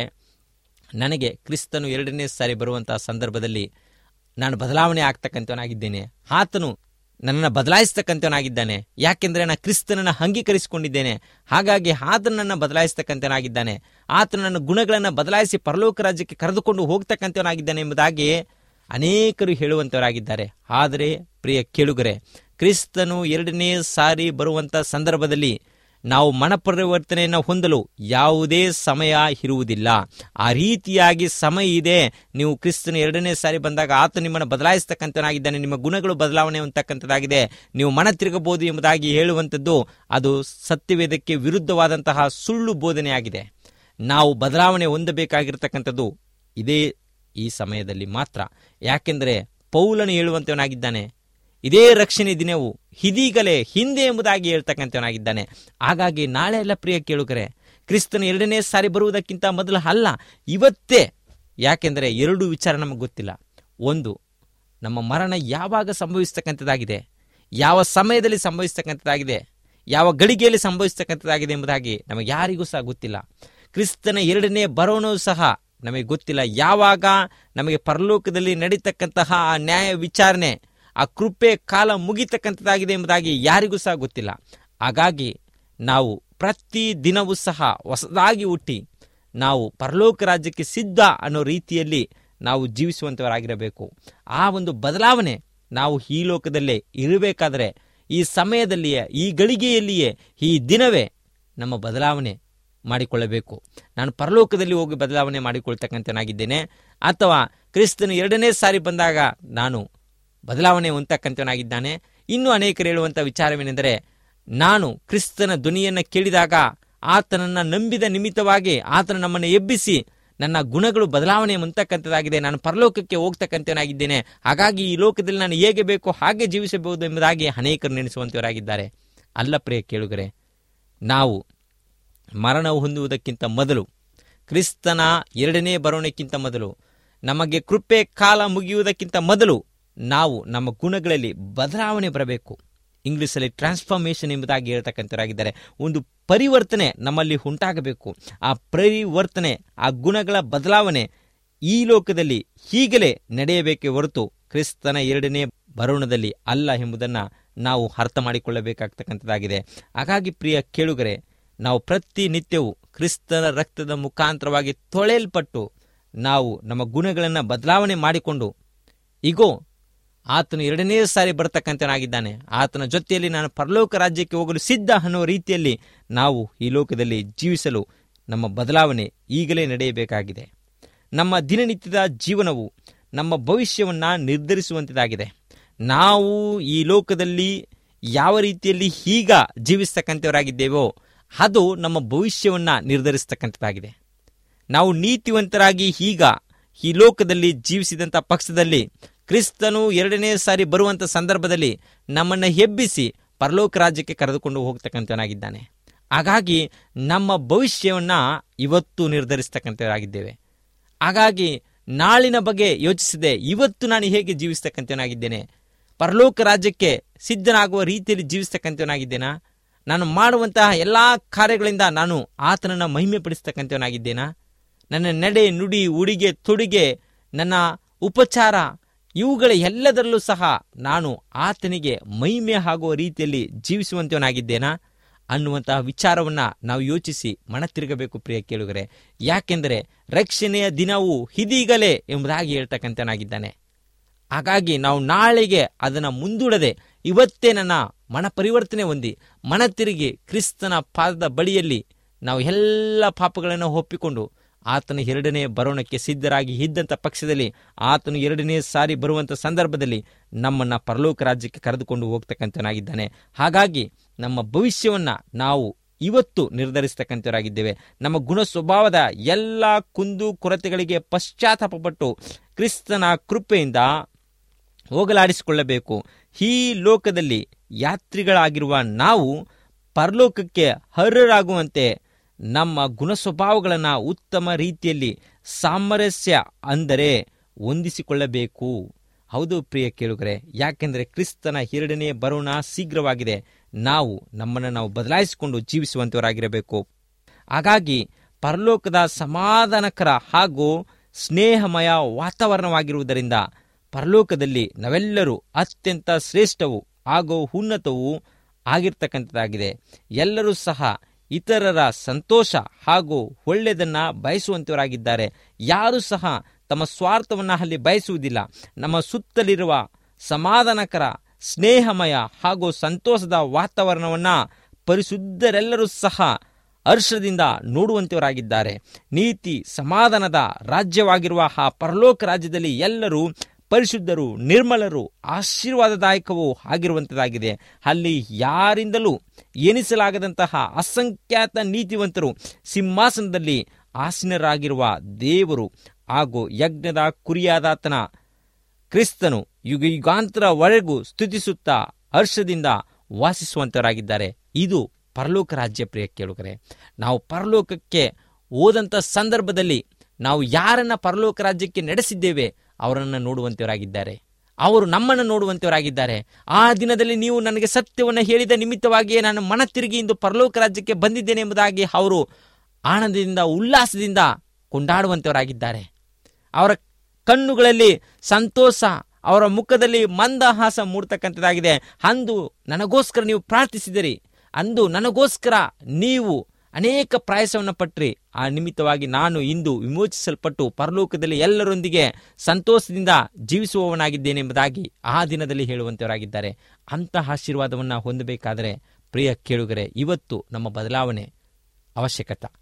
Speaker 3: ನನಗೆ ಕ್ರಿಸ್ತನು ಎರಡನೇ ಸಾರಿ ಬರುವಂತಹ ಸಂದರ್ಭದಲ್ಲಿ ನಾನು ಬದಲಾವಣೆ ಆಗ್ತಕ್ಕಂಥವನಾಗಿದ್ದೇನೆ ಆತನು ನನ್ನನ್ನು ಬದಲಾಯಿಸ್ತಕ್ಕಂಥವನಾಗಿದ್ದಾನೆ ಯಾಕೆಂದರೆ ನಾನು ಕ್ರಿಸ್ತನನ್ನು ಅಂಗೀಕರಿಸಿಕೊಂಡಿದ್ದೇನೆ ಹಾಗಾಗಿ ಆತನನ್ನು ಬದಲಾಯಿಸ್ತಕ್ಕಂಥವನಾಗಿದ್ದಾನೆ ಆತನ ನನ್ನ ಗುಣಗಳನ್ನು ಬದಲಾಯಿಸಿ ಪರಲೋಕ ರಾಜ್ಯಕ್ಕೆ ಕರೆದುಕೊಂಡು ಹೋಗ್ತಕ್ಕಂಥವನಾಗಿದ್ದಾನೆ ಎಂಬುದಾಗಿ ಅನೇಕರು ಹೇಳುವಂಥವರಾಗಿದ್ದಾರೆ ಆದರೆ ಪ್ರಿಯ ಕೇಳುಗರೆ ಕ್ರಿಸ್ತನು ಎರಡನೇ ಸಾರಿ ಬರುವಂಥ ಸಂದರ್ಭದಲ್ಲಿ ನಾವು ಮನಪರಿವರ್ತನೆಯನ್ನು ಹೊಂದಲು ಯಾವುದೇ ಸಮಯ ಇರುವುದಿಲ್ಲ ಆ ರೀತಿಯಾಗಿ ಸಮಯ ಇದೆ ನೀವು ಕ್ರಿಸ್ತನ ಎರಡನೇ ಸಾರಿ ಬಂದಾಗ ಆತ ನಿಮ್ಮನ್ನು ಬದಲಾಯಿಸ್ತಕ್ಕಂಥನಾಗಿದ್ದಾನೆ ನಿಮ್ಮ ಗುಣಗಳು ಬದಲಾವಣೆ ಹೊಂದತಕ್ಕಂಥದ್ದಾಗಿದೆ ನೀವು ಮನ ತಿರುಗಬಹುದು ಎಂಬುದಾಗಿ ಹೇಳುವಂಥದ್ದು ಅದು ಸತ್ಯವೇದಕ್ಕೆ ವಿರುದ್ಧವಾದಂತಹ ಸುಳ್ಳು ಬೋಧನೆಯಾಗಿದೆ ನಾವು ಬದಲಾವಣೆ ಹೊಂದಬೇಕಾಗಿರ್ತಕ್ಕಂಥದ್ದು ಇದೇ ಈ ಸಮಯದಲ್ಲಿ ಮಾತ್ರ ಯಾಕೆಂದರೆ ಪೌಲನು ಹೇಳುವಂತವನಾಗಿದ್ದಾನೆ ಇದೇ ರಕ್ಷಣೆ ದಿನವು ಇದೀಗಲೇ ಹಿಂದೆ ಎಂಬುದಾಗಿ ಹೇಳ್ತಕ್ಕಂಥವನಾಗಿದ್ದಾನೆ ಹಾಗಾಗಿ ನಾಳೆ ಎಲ್ಲ ಪ್ರಿಯ ಕೇಳುಗರೆ ಕ್ರಿಸ್ತನ ಎರಡನೇ ಸಾರಿ ಬರುವುದಕ್ಕಿಂತ ಮೊದಲು ಅಲ್ಲ ಇವತ್ತೇ ಯಾಕೆಂದರೆ ಎರಡು ವಿಚಾರ ನಮಗೆ ಗೊತ್ತಿಲ್ಲ ಒಂದು ನಮ್ಮ ಮರಣ ಯಾವಾಗ ಸಂಭವಿಸ್ತಕ್ಕಂಥದ್ದಾಗಿದೆ ಯಾವ ಸಮಯದಲ್ಲಿ ಸಂಭವಿಸ್ತಕ್ಕಂಥದ್ದಾಗಿದೆ ಯಾವ ಗಳಿಗೆಯಲ್ಲಿ ಸಂಭವಿಸ್ತಕ್ಕಂಥದ್ದಾಗಿದೆ ಎಂಬುದಾಗಿ ನಮಗೆ ಯಾರಿಗೂ ಸಹ ಗೊತ್ತಿಲ್ಲ ಕ್ರಿಸ್ತನ ಎರಡನೇ ಬರೋಣವು ಸಹ ನಮಗೆ ಗೊತ್ತಿಲ್ಲ ಯಾವಾಗ ನಮಗೆ ಪರಲೋಕದಲ್ಲಿ ನಡೀತಕ್ಕಂತಹ ಆ ನ್ಯಾಯ ವಿಚಾರಣೆ ಆ ಕೃಪೆ ಕಾಲ ಮುಗಿತಕ್ಕಂಥದ್ದಾಗಿದೆ ಎಂಬುದಾಗಿ ಯಾರಿಗೂ ಸಹ ಗೊತ್ತಿಲ್ಲ ಹಾಗಾಗಿ ನಾವು ಪ್ರತಿ ದಿನವೂ ಸಹ ಹೊಸದಾಗಿ ಹುಟ್ಟಿ ನಾವು ಪರಲೋಕ ರಾಜ್ಯಕ್ಕೆ ಸಿದ್ಧ ಅನ್ನೋ ರೀತಿಯಲ್ಲಿ ನಾವು ಜೀವಿಸುವಂಥವರಾಗಿರಬೇಕು ಆ ಒಂದು ಬದಲಾವಣೆ ನಾವು ಈ ಲೋಕದಲ್ಲೇ ಇರಬೇಕಾದರೆ ಈ ಸಮಯದಲ್ಲಿಯೇ ಈ ಗಳಿಗೆಯಲ್ಲಿಯೇ ಈ ದಿನವೇ ನಮ್ಮ ಬದಲಾವಣೆ ಮಾಡಿಕೊಳ್ಳಬೇಕು ನಾನು ಪರಲೋಕದಲ್ಲಿ ಹೋಗಿ ಬದಲಾವಣೆ ಮಾಡಿಕೊಳ್ತಕ್ಕಂಥನಾಗಿದ್ದೇನೆ ಅಥವಾ ಕ್ರಿಸ್ತನು ಎರಡನೇ ಸಾರಿ ಬಂದಾಗ ನಾನು ಬದಲಾವಣೆ ಹೊಂದತಕ್ಕಂಥವನಾಗಿದ್ದಾನೆ ಇನ್ನೂ ಅನೇಕರು ಹೇಳುವಂಥ ವಿಚಾರವೇನೆಂದರೆ ನಾನು ಕ್ರಿಸ್ತನ ಧ್ವನಿಯನ್ನು ಕೇಳಿದಾಗ ಆತನನ್ನು ನಂಬಿದ ನಿಮಿತ್ತವಾಗಿ ಆತನ ನಮ್ಮನ್ನು ಎಬ್ಬಿಸಿ ನನ್ನ ಗುಣಗಳು ಬದಲಾವಣೆ ಹೊಂದತಕ್ಕಂಥದ್ದಾಗಿದೆ ನಾನು ಪರಲೋಕಕ್ಕೆ ಹೋಗ್ತಕ್ಕಂಥವನಾಗಿದ್ದೇನೆ ಹಾಗಾಗಿ ಈ ಲೋಕದಲ್ಲಿ ನಾನು ಹೇಗೆ ಬೇಕೋ ಹಾಗೆ ಜೀವಿಸಬಹುದು ಎಂಬುದಾಗಿ ಅನೇಕರು ನೆನೆಸುವಂತವರಾಗಿದ್ದಾರೆ ಅಲ್ಲ ಪ್ರಿಯ ಕೇಳುಗರೆ ನಾವು ಮರಣ ಹೊಂದುವುದಕ್ಕಿಂತ ಮೊದಲು ಕ್ರಿಸ್ತನ ಎರಡನೇ ಬರೋಣಕ್ಕಿಂತ ಮೊದಲು ನಮಗೆ ಕೃಪೆ ಕಾಲ ಮುಗಿಯುವುದಕ್ಕಿಂತ ಮೊದಲು ನಾವು ನಮ್ಮ ಗುಣಗಳಲ್ಲಿ ಬದಲಾವಣೆ ಬರಬೇಕು ಇಂಗ್ಲಿಷಲ್ಲಿ ಟ್ರಾನ್ಸ್ಫಾರ್ಮೇಷನ್ ಎಂಬುದಾಗಿ ಹೇಳ್ತಕ್ಕಂಥವರಾಗಿದ್ದಾರೆ ಒಂದು ಪರಿವರ್ತನೆ ನಮ್ಮಲ್ಲಿ ಉಂಟಾಗಬೇಕು ಆ ಪರಿವರ್ತನೆ ಆ ಗುಣಗಳ ಬದಲಾವಣೆ ಈ ಲೋಕದಲ್ಲಿ ಹೀಗಲೇ ನಡೆಯಬೇಕೇ ಹೊರತು ಕ್ರಿಸ್ತನ ಎರಡನೇ ಬರೋಣದಲ್ಲಿ ಅಲ್ಲ ಎಂಬುದನ್ನು ನಾವು ಅರ್ಥ ಮಾಡಿಕೊಳ್ಳಬೇಕಾಗ್ತಕ್ಕಂಥದ್ದಾಗಿದೆ ಹಾಗಾಗಿ ಪ್ರಿಯ ಕೇಳುಗರೆ ನಾವು ಪ್ರತಿನಿತ್ಯವೂ ಕ್ರಿಸ್ತನ ರಕ್ತದ ಮುಖಾಂತರವಾಗಿ ತೊಳೆಯಲ್ಪಟ್ಟು ನಾವು ನಮ್ಮ ಗುಣಗಳನ್ನು ಬದಲಾವಣೆ ಮಾಡಿಕೊಂಡು ಈಗೋ ಆತನು ಎರಡನೇ ಸಾರಿ ಬರ್ತಕ್ಕಂಥನಾಗಿದ್ದಾನೆ ಆತನ ಜೊತೆಯಲ್ಲಿ ನಾನು ಪರಲೋಕ ರಾಜ್ಯಕ್ಕೆ ಹೋಗಲು ಸಿದ್ಧ ಅನ್ನೋ ರೀತಿಯಲ್ಲಿ ನಾವು ಈ ಲೋಕದಲ್ಲಿ ಜೀವಿಸಲು ನಮ್ಮ ಬದಲಾವಣೆ ಈಗಲೇ ನಡೆಯಬೇಕಾಗಿದೆ ನಮ್ಮ ದಿನನಿತ್ಯದ ಜೀವನವು ನಮ್ಮ ಭವಿಷ್ಯವನ್ನು ನಿರ್ಧರಿಸುವಂಥದ್ದಾಗಿದೆ ನಾವು ಈ ಲೋಕದಲ್ಲಿ ಯಾವ ರೀತಿಯಲ್ಲಿ ಈಗ ಜೀವಿಸ್ತಕ್ಕಂಥವರಾಗಿದ್ದೇವೋ ಅದು ನಮ್ಮ ಭವಿಷ್ಯವನ್ನು ನಿರ್ಧರಿಸ್ತಕ್ಕಂಥದ್ದಾಗಿದೆ ನಾವು ನೀತಿವಂತರಾಗಿ ಈಗ ಈ ಲೋಕದಲ್ಲಿ ಜೀವಿಸಿದಂಥ ಪಕ್ಷದಲ್ಲಿ ಕ್ರಿಸ್ತನು ಎರಡನೇ ಸಾರಿ ಬರುವಂಥ ಸಂದರ್ಭದಲ್ಲಿ ನಮ್ಮನ್ನು ಹೆಬ್ಬಿಸಿ ಪರಲೋಕ ರಾಜ್ಯಕ್ಕೆ ಕರೆದುಕೊಂಡು ಹೋಗ್ತಕ್ಕಂಥವನಾಗಿದ್ದಾನೆ ಹಾಗಾಗಿ ನಮ್ಮ ಭವಿಷ್ಯವನ್ನು ಇವತ್ತು ನಿರ್ಧರಿಸ್ತಕ್ಕಂಥವರಾಗಿದ್ದೇವೆ ಹಾಗಾಗಿ ನಾಳಿನ ಬಗ್ಗೆ ಯೋಚಿಸಿದೆ ಇವತ್ತು ನಾನು ಹೇಗೆ ಜೀವಿಸ್ತಕ್ಕಂಥವನಾಗಿದ್ದೇನೆ ಪರಲೋಕ ರಾಜ್ಯಕ್ಕೆ ಸಿದ್ಧನಾಗುವ ರೀತಿಯಲ್ಲಿ ಜೀವಿಸ್ತಕ್ಕಂಥವನಾಗಿದ್ದೇನಾ ನಾನು ಮಾಡುವಂತಹ ಎಲ್ಲ ಕಾರ್ಯಗಳಿಂದ ನಾನು ಆತನನ್ನು ಮಹಿಮೆ ಪಡಿಸ್ತಕ್ಕಂಥವನಾಗಿದ್ದೇನಾ ನನ್ನ ನಡೆ ನುಡಿ ಉಡಿಗೆ ತೊಡುಗೆ ನನ್ನ ಉಪಚಾರ ಇವುಗಳ ಎಲ್ಲದರಲ್ಲೂ ಸಹ ನಾನು ಆತನಿಗೆ ಮಹಿಮೆ ಆಗುವ ರೀತಿಯಲ್ಲಿ ಜೀವಿಸುವಂತವನಾಗಿದ್ದೇನಾ ಅನ್ನುವಂತಹ ವಿಚಾರವನ್ನ ನಾವು ಯೋಚಿಸಿ ಮನ ತಿರುಗಬೇಕು ಪ್ರಿಯ ಕೇಳುಗರೆ ಯಾಕೆಂದರೆ ರಕ್ಷಣೆಯ ದಿನವು ಇದೀಗಲೇ ಎಂಬುದಾಗಿ ಹೇಳ್ತಕ್ಕಂಥನಾಗಿದ್ದಾನೆ ಹಾಗಾಗಿ ನಾವು ನಾಳೆಗೆ ಅದನ್ನು ಮುಂದೂಡದೆ ಇವತ್ತೇ ನನ್ನ ಮನ ಪರಿವರ್ತನೆ ಹೊಂದಿ ಮನ ತಿರುಗಿ ಕ್ರಿಸ್ತನ ಪಾದದ ಬಳಿಯಲ್ಲಿ ನಾವು ಎಲ್ಲ ಪಾಪಗಳನ್ನು ಒಪ್ಪಿಕೊಂಡು ಆತನ ಎರಡನೇ ಬರೋಣಕ್ಕೆ ಸಿದ್ಧರಾಗಿ ಇದ್ದಂಥ ಪಕ್ಷದಲ್ಲಿ ಆತನು ಎರಡನೇ ಸಾರಿ ಬರುವಂಥ ಸಂದರ್ಭದಲ್ಲಿ ನಮ್ಮನ್ನು ಪರಲೋಕ ರಾಜ್ಯಕ್ಕೆ ಕರೆದುಕೊಂಡು ಹೋಗ್ತಕ್ಕಂಥನಾಗಿದ್ದಾನೆ ಹಾಗಾಗಿ ನಮ್ಮ ಭವಿಷ್ಯವನ್ನು ನಾವು ಇವತ್ತು ನಿರ್ಧರಿಸ್ತಕ್ಕಂಥವರಾಗಿದ್ದೇವೆ ನಮ್ಮ ಗುಣ ಸ್ವಭಾವದ ಎಲ್ಲ ಕುಂದು ಕೊರತೆಗಳಿಗೆ ಪಶ್ಚಾತ್ತಾಪಪಟ್ಟು ಕ್ರಿಸ್ತನ ಕೃಪೆಯಿಂದ ಹೋಗಲಾಡಿಸಿಕೊಳ್ಳಬೇಕು ಈ ಲೋಕದಲ್ಲಿ ಯಾತ್ರಿಗಳಾಗಿರುವ ನಾವು ಪರಲೋಕಕ್ಕೆ ಅರ್ಹರಾಗುವಂತೆ ನಮ್ಮ ಗುಣ ಸ್ವಭಾವಗಳನ್ನು ಉತ್ತಮ ರೀತಿಯಲ್ಲಿ ಸಾಮರಸ್ಯ ಅಂದರೆ ಹೊಂದಿಸಿಕೊಳ್ಳಬೇಕು ಹೌದು ಪ್ರಿಯ ಕೇಳುಗರೆ ಯಾಕೆಂದರೆ ಕ್ರಿಸ್ತನ ಎರಡನೇ ಬರೋಣ ಶೀಘ್ರವಾಗಿದೆ ನಾವು ನಮ್ಮನ್ನು ನಾವು ಬದಲಾಯಿಸಿಕೊಂಡು ಜೀವಿಸುವಂತವರಾಗಿರಬೇಕು ಹಾಗಾಗಿ ಪರಲೋಕದ ಸಮಾಧಾನಕರ ಹಾಗೂ ಸ್ನೇಹಮಯ ವಾತಾವರಣವಾಗಿರುವುದರಿಂದ ಪರಲೋಕದಲ್ಲಿ ನಾವೆಲ್ಲರೂ ಅತ್ಯಂತ ಶ್ರೇಷ್ಠವು ಹಾಗೂ ಉನ್ನತವೂ ಆಗಿರ್ತಕ್ಕಂಥದ್ದಾಗಿದೆ ಎಲ್ಲರೂ ಸಹ ಇತರರ ಸಂತೋಷ ಹಾಗೂ ಒಳ್ಳೆಯದನ್ನ ಬಯಸುವಂತವರಾಗಿದ್ದಾರೆ ಯಾರೂ ಸಹ ತಮ್ಮ ಸ್ವಾರ್ಥವನ್ನು ಅಲ್ಲಿ ಬಯಸುವುದಿಲ್ಲ ನಮ್ಮ ಸುತ್ತಲಿರುವ ಸಮಾಧಾನಕರ ಸ್ನೇಹಮಯ ಹಾಗೂ ಸಂತೋಷದ ವಾತಾವರಣವನ್ನು ಪರಿಶುದ್ಧರೆಲ್ಲರೂ ಸಹ ಹರ್ಷದಿಂದ ನೋಡುವಂತವರಾಗಿದ್ದಾರೆ ನೀತಿ ಸಮಾಧಾನದ ರಾಜ್ಯವಾಗಿರುವ ಆ ಪರಲೋಕ ರಾಜ್ಯದಲ್ಲಿ ಎಲ್ಲರೂ ಪರಿಶುದ್ಧರು ನಿರ್ಮಲರು ಆಶೀರ್ವಾದದಾಯಕವೂ ಆಗಿರುವಂಥದ್ದಾಗಿದೆ ಅಲ್ಲಿ ಯಾರಿಂದಲೂ ಎನಿಸಲಾಗದಂತಹ ಅಸಂಖ್ಯಾತ ನೀತಿವಂತರು ಸಿಂಹಾಸನದಲ್ಲಿ ಆಸೀನರಾಗಿರುವ ದೇವರು ಹಾಗೂ ಯಜ್ಞದ ಕುರಿಯಾದಾತನ ಕ್ರಿಸ್ತನು ಯುಗ ಯುಗಾಂತರವರೆಗೂ ಸ್ತುತಿಸುತ್ತಾ ಹರ್ಷದಿಂದ ವಾಸಿಸುವಂತವರಾಗಿದ್ದಾರೆ ಇದು ಪರಲೋಕ ರಾಜ್ಯ ಪ್ರಿಯ ಕೇಳುಗರೆ ನಾವು ಪರಲೋಕಕ್ಕೆ ಹೋದಂಥ ಸಂದರ್ಭದಲ್ಲಿ ನಾವು ಯಾರನ್ನ ಪರಲೋಕ ರಾಜ್ಯಕ್ಕೆ ನಡೆಸಿದ್ದೇವೆ ಅವರನ್ನು ನೋಡುವಂತವರಾಗಿದ್ದಾರೆ ಅವರು ನಮ್ಮನ್ನು ನೋಡುವಂತವರಾಗಿದ್ದಾರೆ ಆ ದಿನದಲ್ಲಿ ನೀವು ನನಗೆ ಸತ್ಯವನ್ನು ಹೇಳಿದ ನಿಮಿತ್ತವಾಗಿಯೇ ನಾನು ಮನ ತಿರುಗಿ ಇಂದು ಪರಲೋಕ ರಾಜ್ಯಕ್ಕೆ ಬಂದಿದ್ದೇನೆ ಎಂಬುದಾಗಿ ಅವರು ಆನಂದದಿಂದ ಉಲ್ಲಾಸದಿಂದ ಕೊಂಡಾಡುವಂತವರಾಗಿದ್ದಾರೆ ಅವರ ಕಣ್ಣುಗಳಲ್ಲಿ ಸಂತೋಷ ಅವರ ಮುಖದಲ್ಲಿ ಮಂದಹಾಸ ಮೂಡ್ತಕ್ಕಂಥದ್ದಾಗಿದೆ ಅಂದು ನನಗೋಸ್ಕರ ನೀವು ಪ್ರಾರ್ಥಿಸಿದಿರಿ ಅಂದು ನನಗೋಸ್ಕರ ನೀವು ಅನೇಕ ಪ್ರಾಯಸವನ್ನು ಪಟ್ರಿ ಆ ನಿಮಿತ್ತವಾಗಿ ನಾನು ಇಂದು ವಿಮೋಚಿಸಲ್ಪಟ್ಟು ಪರಲೋಕದಲ್ಲಿ ಎಲ್ಲರೊಂದಿಗೆ ಸಂತೋಷದಿಂದ ಜೀವಿಸುವವನಾಗಿದ್ದೇನೆ ಎಂಬುದಾಗಿ ಆ ದಿನದಲ್ಲಿ ಹೇಳುವಂತವರಾಗಿದ್ದಾರೆ ಅಂತಹ ಆಶೀರ್ವಾದವನ್ನು ಹೊಂದಬೇಕಾದರೆ ಪ್ರಿಯ ಕೇಳುಗರೆ ಇವತ್ತು ನಮ್ಮ ಬದಲಾವಣೆ ಅವಶ್ಯಕತೆ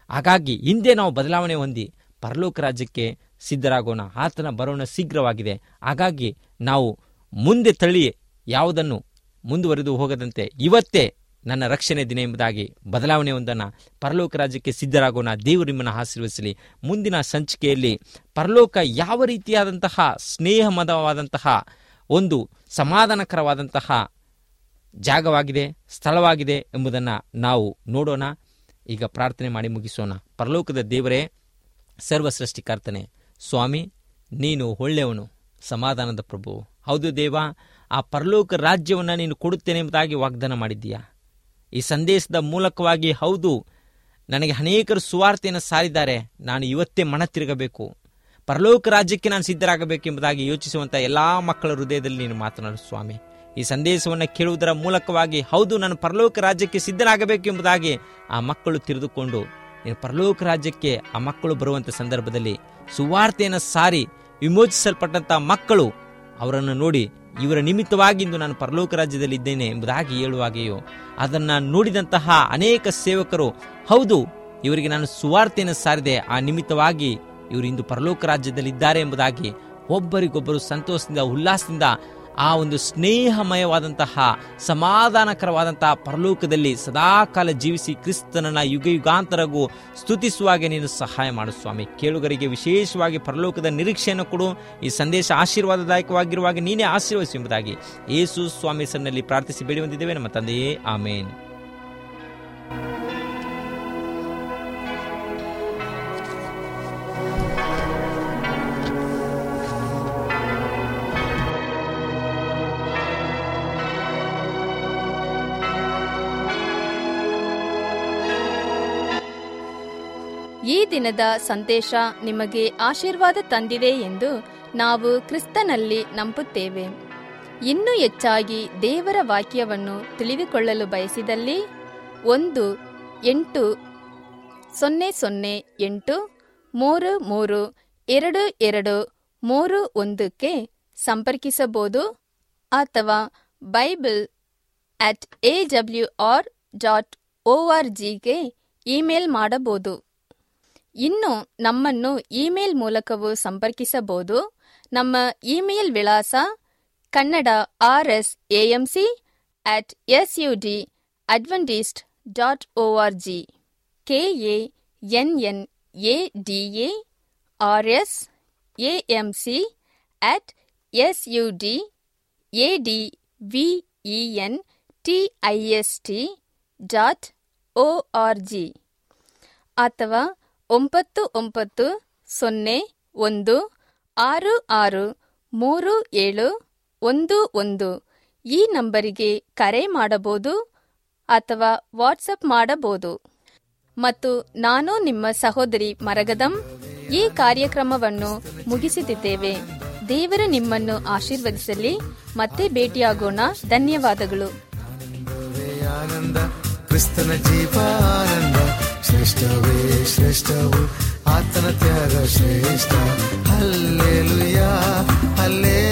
Speaker 3: ಹಾಗಾಗಿ ಹಿಂದೆ ನಾವು ಬದಲಾವಣೆ ಹೊಂದಿ ಪರಲೋಕ ರಾಜ್ಯಕ್ಕೆ ಸಿದ್ಧರಾಗೋಣ ಆತನ ಬರೋಣ ಶೀಘ್ರವಾಗಿದೆ ಹಾಗಾಗಿ ನಾವು ಮುಂದೆ ತಳ್ಳಿ ಯಾವುದನ್ನು ಮುಂದುವರೆದು ಹೋಗದಂತೆ ಇವತ್ತೇ ನನ್ನ ರಕ್ಷಣೆ ದಿನ ಎಂಬುದಾಗಿ ಬದಲಾವಣೆ ಒಂದನ್ನು ಪರಲೋಕ ರಾಜ್ಯಕ್ಕೆ ಸಿದ್ಧರಾಗೋಣ ದೇವರು ನಿಮ್ಮನ್ನು ಆಶೀರ್ವದಿಸಲಿ ಮುಂದಿನ ಸಂಚಿಕೆಯಲ್ಲಿ ಪರಲೋಕ ಯಾವ ರೀತಿಯಾದಂತಹ ಸ್ನೇಹಮದವಾದಂತಹ ಒಂದು ಸಮಾಧಾನಕರವಾದಂತಹ ಜಾಗವಾಗಿದೆ ಸ್ಥಳವಾಗಿದೆ ಎಂಬುದನ್ನು ನಾವು ನೋಡೋಣ ಈಗ ಪ್ರಾರ್ಥನೆ ಮಾಡಿ ಮುಗಿಸೋಣ ಪರಲೋಕದ ದೇವರೇ ಸರ್ವ ಸೃಷ್ಟಿಕರ್ತನೆ ಸ್ವಾಮಿ ನೀನು ಒಳ್ಳೆಯವನು ಸಮಾಧಾನದ ಪ್ರಭು ಹೌದು ದೇವ ಆ ಪರಲೋಕ ರಾಜ್ಯವನ್ನು ನೀನು ಕೊಡುತ್ತೇನೆ ಎಂಬುದಾಗಿ ವಾಗ್ದಾನ ಮಾಡಿದ್ದೀಯಾ ಈ ಸಂದೇಶದ ಮೂಲಕವಾಗಿ ಹೌದು ನನಗೆ ಅನೇಕರು ಸುವಾರ್ತೆಯನ್ನು ಸಾರಿದ್ದಾರೆ ನಾನು ಇವತ್ತೇ ಮನ ತಿರುಗಬೇಕು ಪರಲೋಕ ರಾಜ್ಯಕ್ಕೆ ನಾನು ಸಿದ್ಧರಾಗಬೇಕು ಎಂಬುದಾಗಿ ಯೋಚಿಸುವಂಥ ಎಲ್ಲ ಮಕ್ಕಳ ಹೃದಯದಲ್ಲಿ ನೀನು ಮಾತನಾಡು ಸ್ವಾಮಿ ಈ ಸಂದೇಶವನ್ನು ಕೇಳುವುದರ ಮೂಲಕವಾಗಿ ಹೌದು ನಾನು ಪರಲೋಕ ರಾಜ್ಯಕ್ಕೆ ಸಿದ್ಧರಾಗಬೇಕು ಎಂಬುದಾಗಿ ಆ ಮಕ್ಕಳು ತಿಳಿದುಕೊಂಡು ನೀನು ಪರಲೋಕ ರಾಜ್ಯಕ್ಕೆ ಆ ಮಕ್ಕಳು ಬರುವಂಥ ಸಂದರ್ಭದಲ್ಲಿ ಸುವಾರ್ತೆಯನ್ನು ಸಾರಿ ವಿಮೋಚಿಸಲ್ಪಟ್ಟಂಥ ಮಕ್ಕಳು ಅವರನ್ನು ನೋಡಿ ಇವರ ನಿಮಿತ್ತವಾಗಿ ಇಂದು ನಾನು ಪರಲೋಕ ರಾಜ್ಯದಲ್ಲಿ ಇದ್ದೇನೆ ಎಂಬುದಾಗಿ ಹೇಳುವಾಗೆಯೋ ಅದನ್ನು ನೋಡಿದಂತಹ ಅನೇಕ ಸೇವಕರು ಹೌದು ಇವರಿಗೆ ನಾನು ಸುವಾರ್ತೆಯನ್ನು ಸಾರಿದೆ ಆ ನಿಮಿತ್ತವಾಗಿ ಇವರು ಇಂದು ಪರಲೋಕ ರಾಜ್ಯದಲ್ಲಿ ಇದ್ದಾರೆ ಎಂಬುದಾಗಿ ಒಬ್ಬರಿಗೊಬ್ಬರು ಸಂತೋಷದಿಂದ ಉಲ್ಲಾಸದಿಂದ ಆ ಒಂದು ಸ್ನೇಹಮಯವಾದಂತಹ ಸಮಾಧಾನಕರವಾದಂತಹ ಪರಲೋಕದಲ್ಲಿ ಸದಾಕಾಲ ಜೀವಿಸಿ ಕ್ರಿಸ್ತನನ್ನ ಯುಗ ಯುಗಾಂತರಗೂ ಸ್ತುತಿಸುವಾಗೆ ನೀನು ಸಹಾಯ ಮಾಡು ಸ್ವಾಮಿ ಕೇಳುಗರಿಗೆ ವಿಶೇಷವಾಗಿ ಪರಲೋಕದ ನಿರೀಕ್ಷೆಯನ್ನು ಕೊಡು ಈ ಸಂದೇಶ ಆಶೀರ್ವಾದದಾಯಕವಾಗಿರುವಾಗ ನೀನೇ ಆಶೀರ್ವದಿಸು ಎಂಬುದಾಗಿ ಯೇಸು ಸ್ವಾಮಿ ಹೆಸರಿನಲ್ಲಿ ಪ್ರಾರ್ಥಿಸಿ ಬೇಡಿ ಬಂದಿದ್ದೇವೆ ನಮ್ಮ ತಂದೆಯೇ ಆಮೇನ್
Speaker 1: ಈ ದಿನದ ಸಂದೇಶ ನಿಮಗೆ ಆಶೀರ್ವಾದ ತಂದಿದೆ ಎಂದು ನಾವು ಕ್ರಿಸ್ತನಲ್ಲಿ ನಂಬುತ್ತೇವೆ ಇನ್ನೂ ಹೆಚ್ಚಾಗಿ ದೇವರ ವಾಕ್ಯವನ್ನು ತಿಳಿದುಕೊಳ್ಳಲು ಬಯಸಿದಲ್ಲಿ ಒಂದು ಎಂಟು ಸೊನ್ನೆ ಸೊನ್ನೆ ಎಂಟು ಮೂರು ಮೂರು ಎರಡು ಎರಡು ಮೂರು ಒಂದಕ್ಕೆ ಸಂಪರ್ಕಿಸಬಹುದು ಅಥವಾ Bible at A W R dot O R ಜಿಗೆ ಇಮೇಲ್ ಮಾಡಬಹುದು ಇನ್ನು ನಮ್ಮನ್ನು ಇಮೇಲ್ ಮೂಲಕವೂ ಸಂಪರ್ಕಿಸಬಹುದು ನಮ್ಮ ಇಮೇಲ್ ವಿಳಾಸ Kannada R S AMC at S U D Adventist dot O R G K A N N A D A R S AMC at S U D A D V E N T I S T dot O R G ಅಥವಾ ಒಂಬತ್ತು ಒಂಬತ್ತು ಸೊನ್ನೆ ಒಂದು ಆರು ಆರು ಮೂರು ಏಳು ಒಂದು ಒಂದು ಈ ನಂಬರಿಗೆ ಕರೆ ಮಾಡಬಹುದು ಅಥವಾ ವಾಟ್ಸಪ್ ಮಾಡಬಹುದು ಮತ್ತು ನಾನು ನಿಮ್ಮ ಸಹೋದರಿ ಮರಗದಂ ಈ ಕಾರ್ಯಕ್ರಮವನ್ನು ಮುಗಿಸುತ್ತಿದ್ದೇವೆ ದೇವರು ನಿಮ್ಮನ್ನು ಆಶೀರ್ವದಿಸಲಿ ಮತ್ತೆ ಭೇಟಿಯಾಗೋಣ ಧನ್ಯವಾದಗಳು
Speaker 2: ಆನಂದವೇ ಆನಂದ ಕ್ರಿಸ್ತನ ಜೀವಾನಂದ ಶ್ರೇಷ್ಠವೇ ಶ್ರೇಷ್ಠವು ಆತನ ತ್ಯಾಗ ಶ್ರೇಷ್ಠ ಹಲ್ಲೇಲುಯಾ ಹಲ್ಲೇ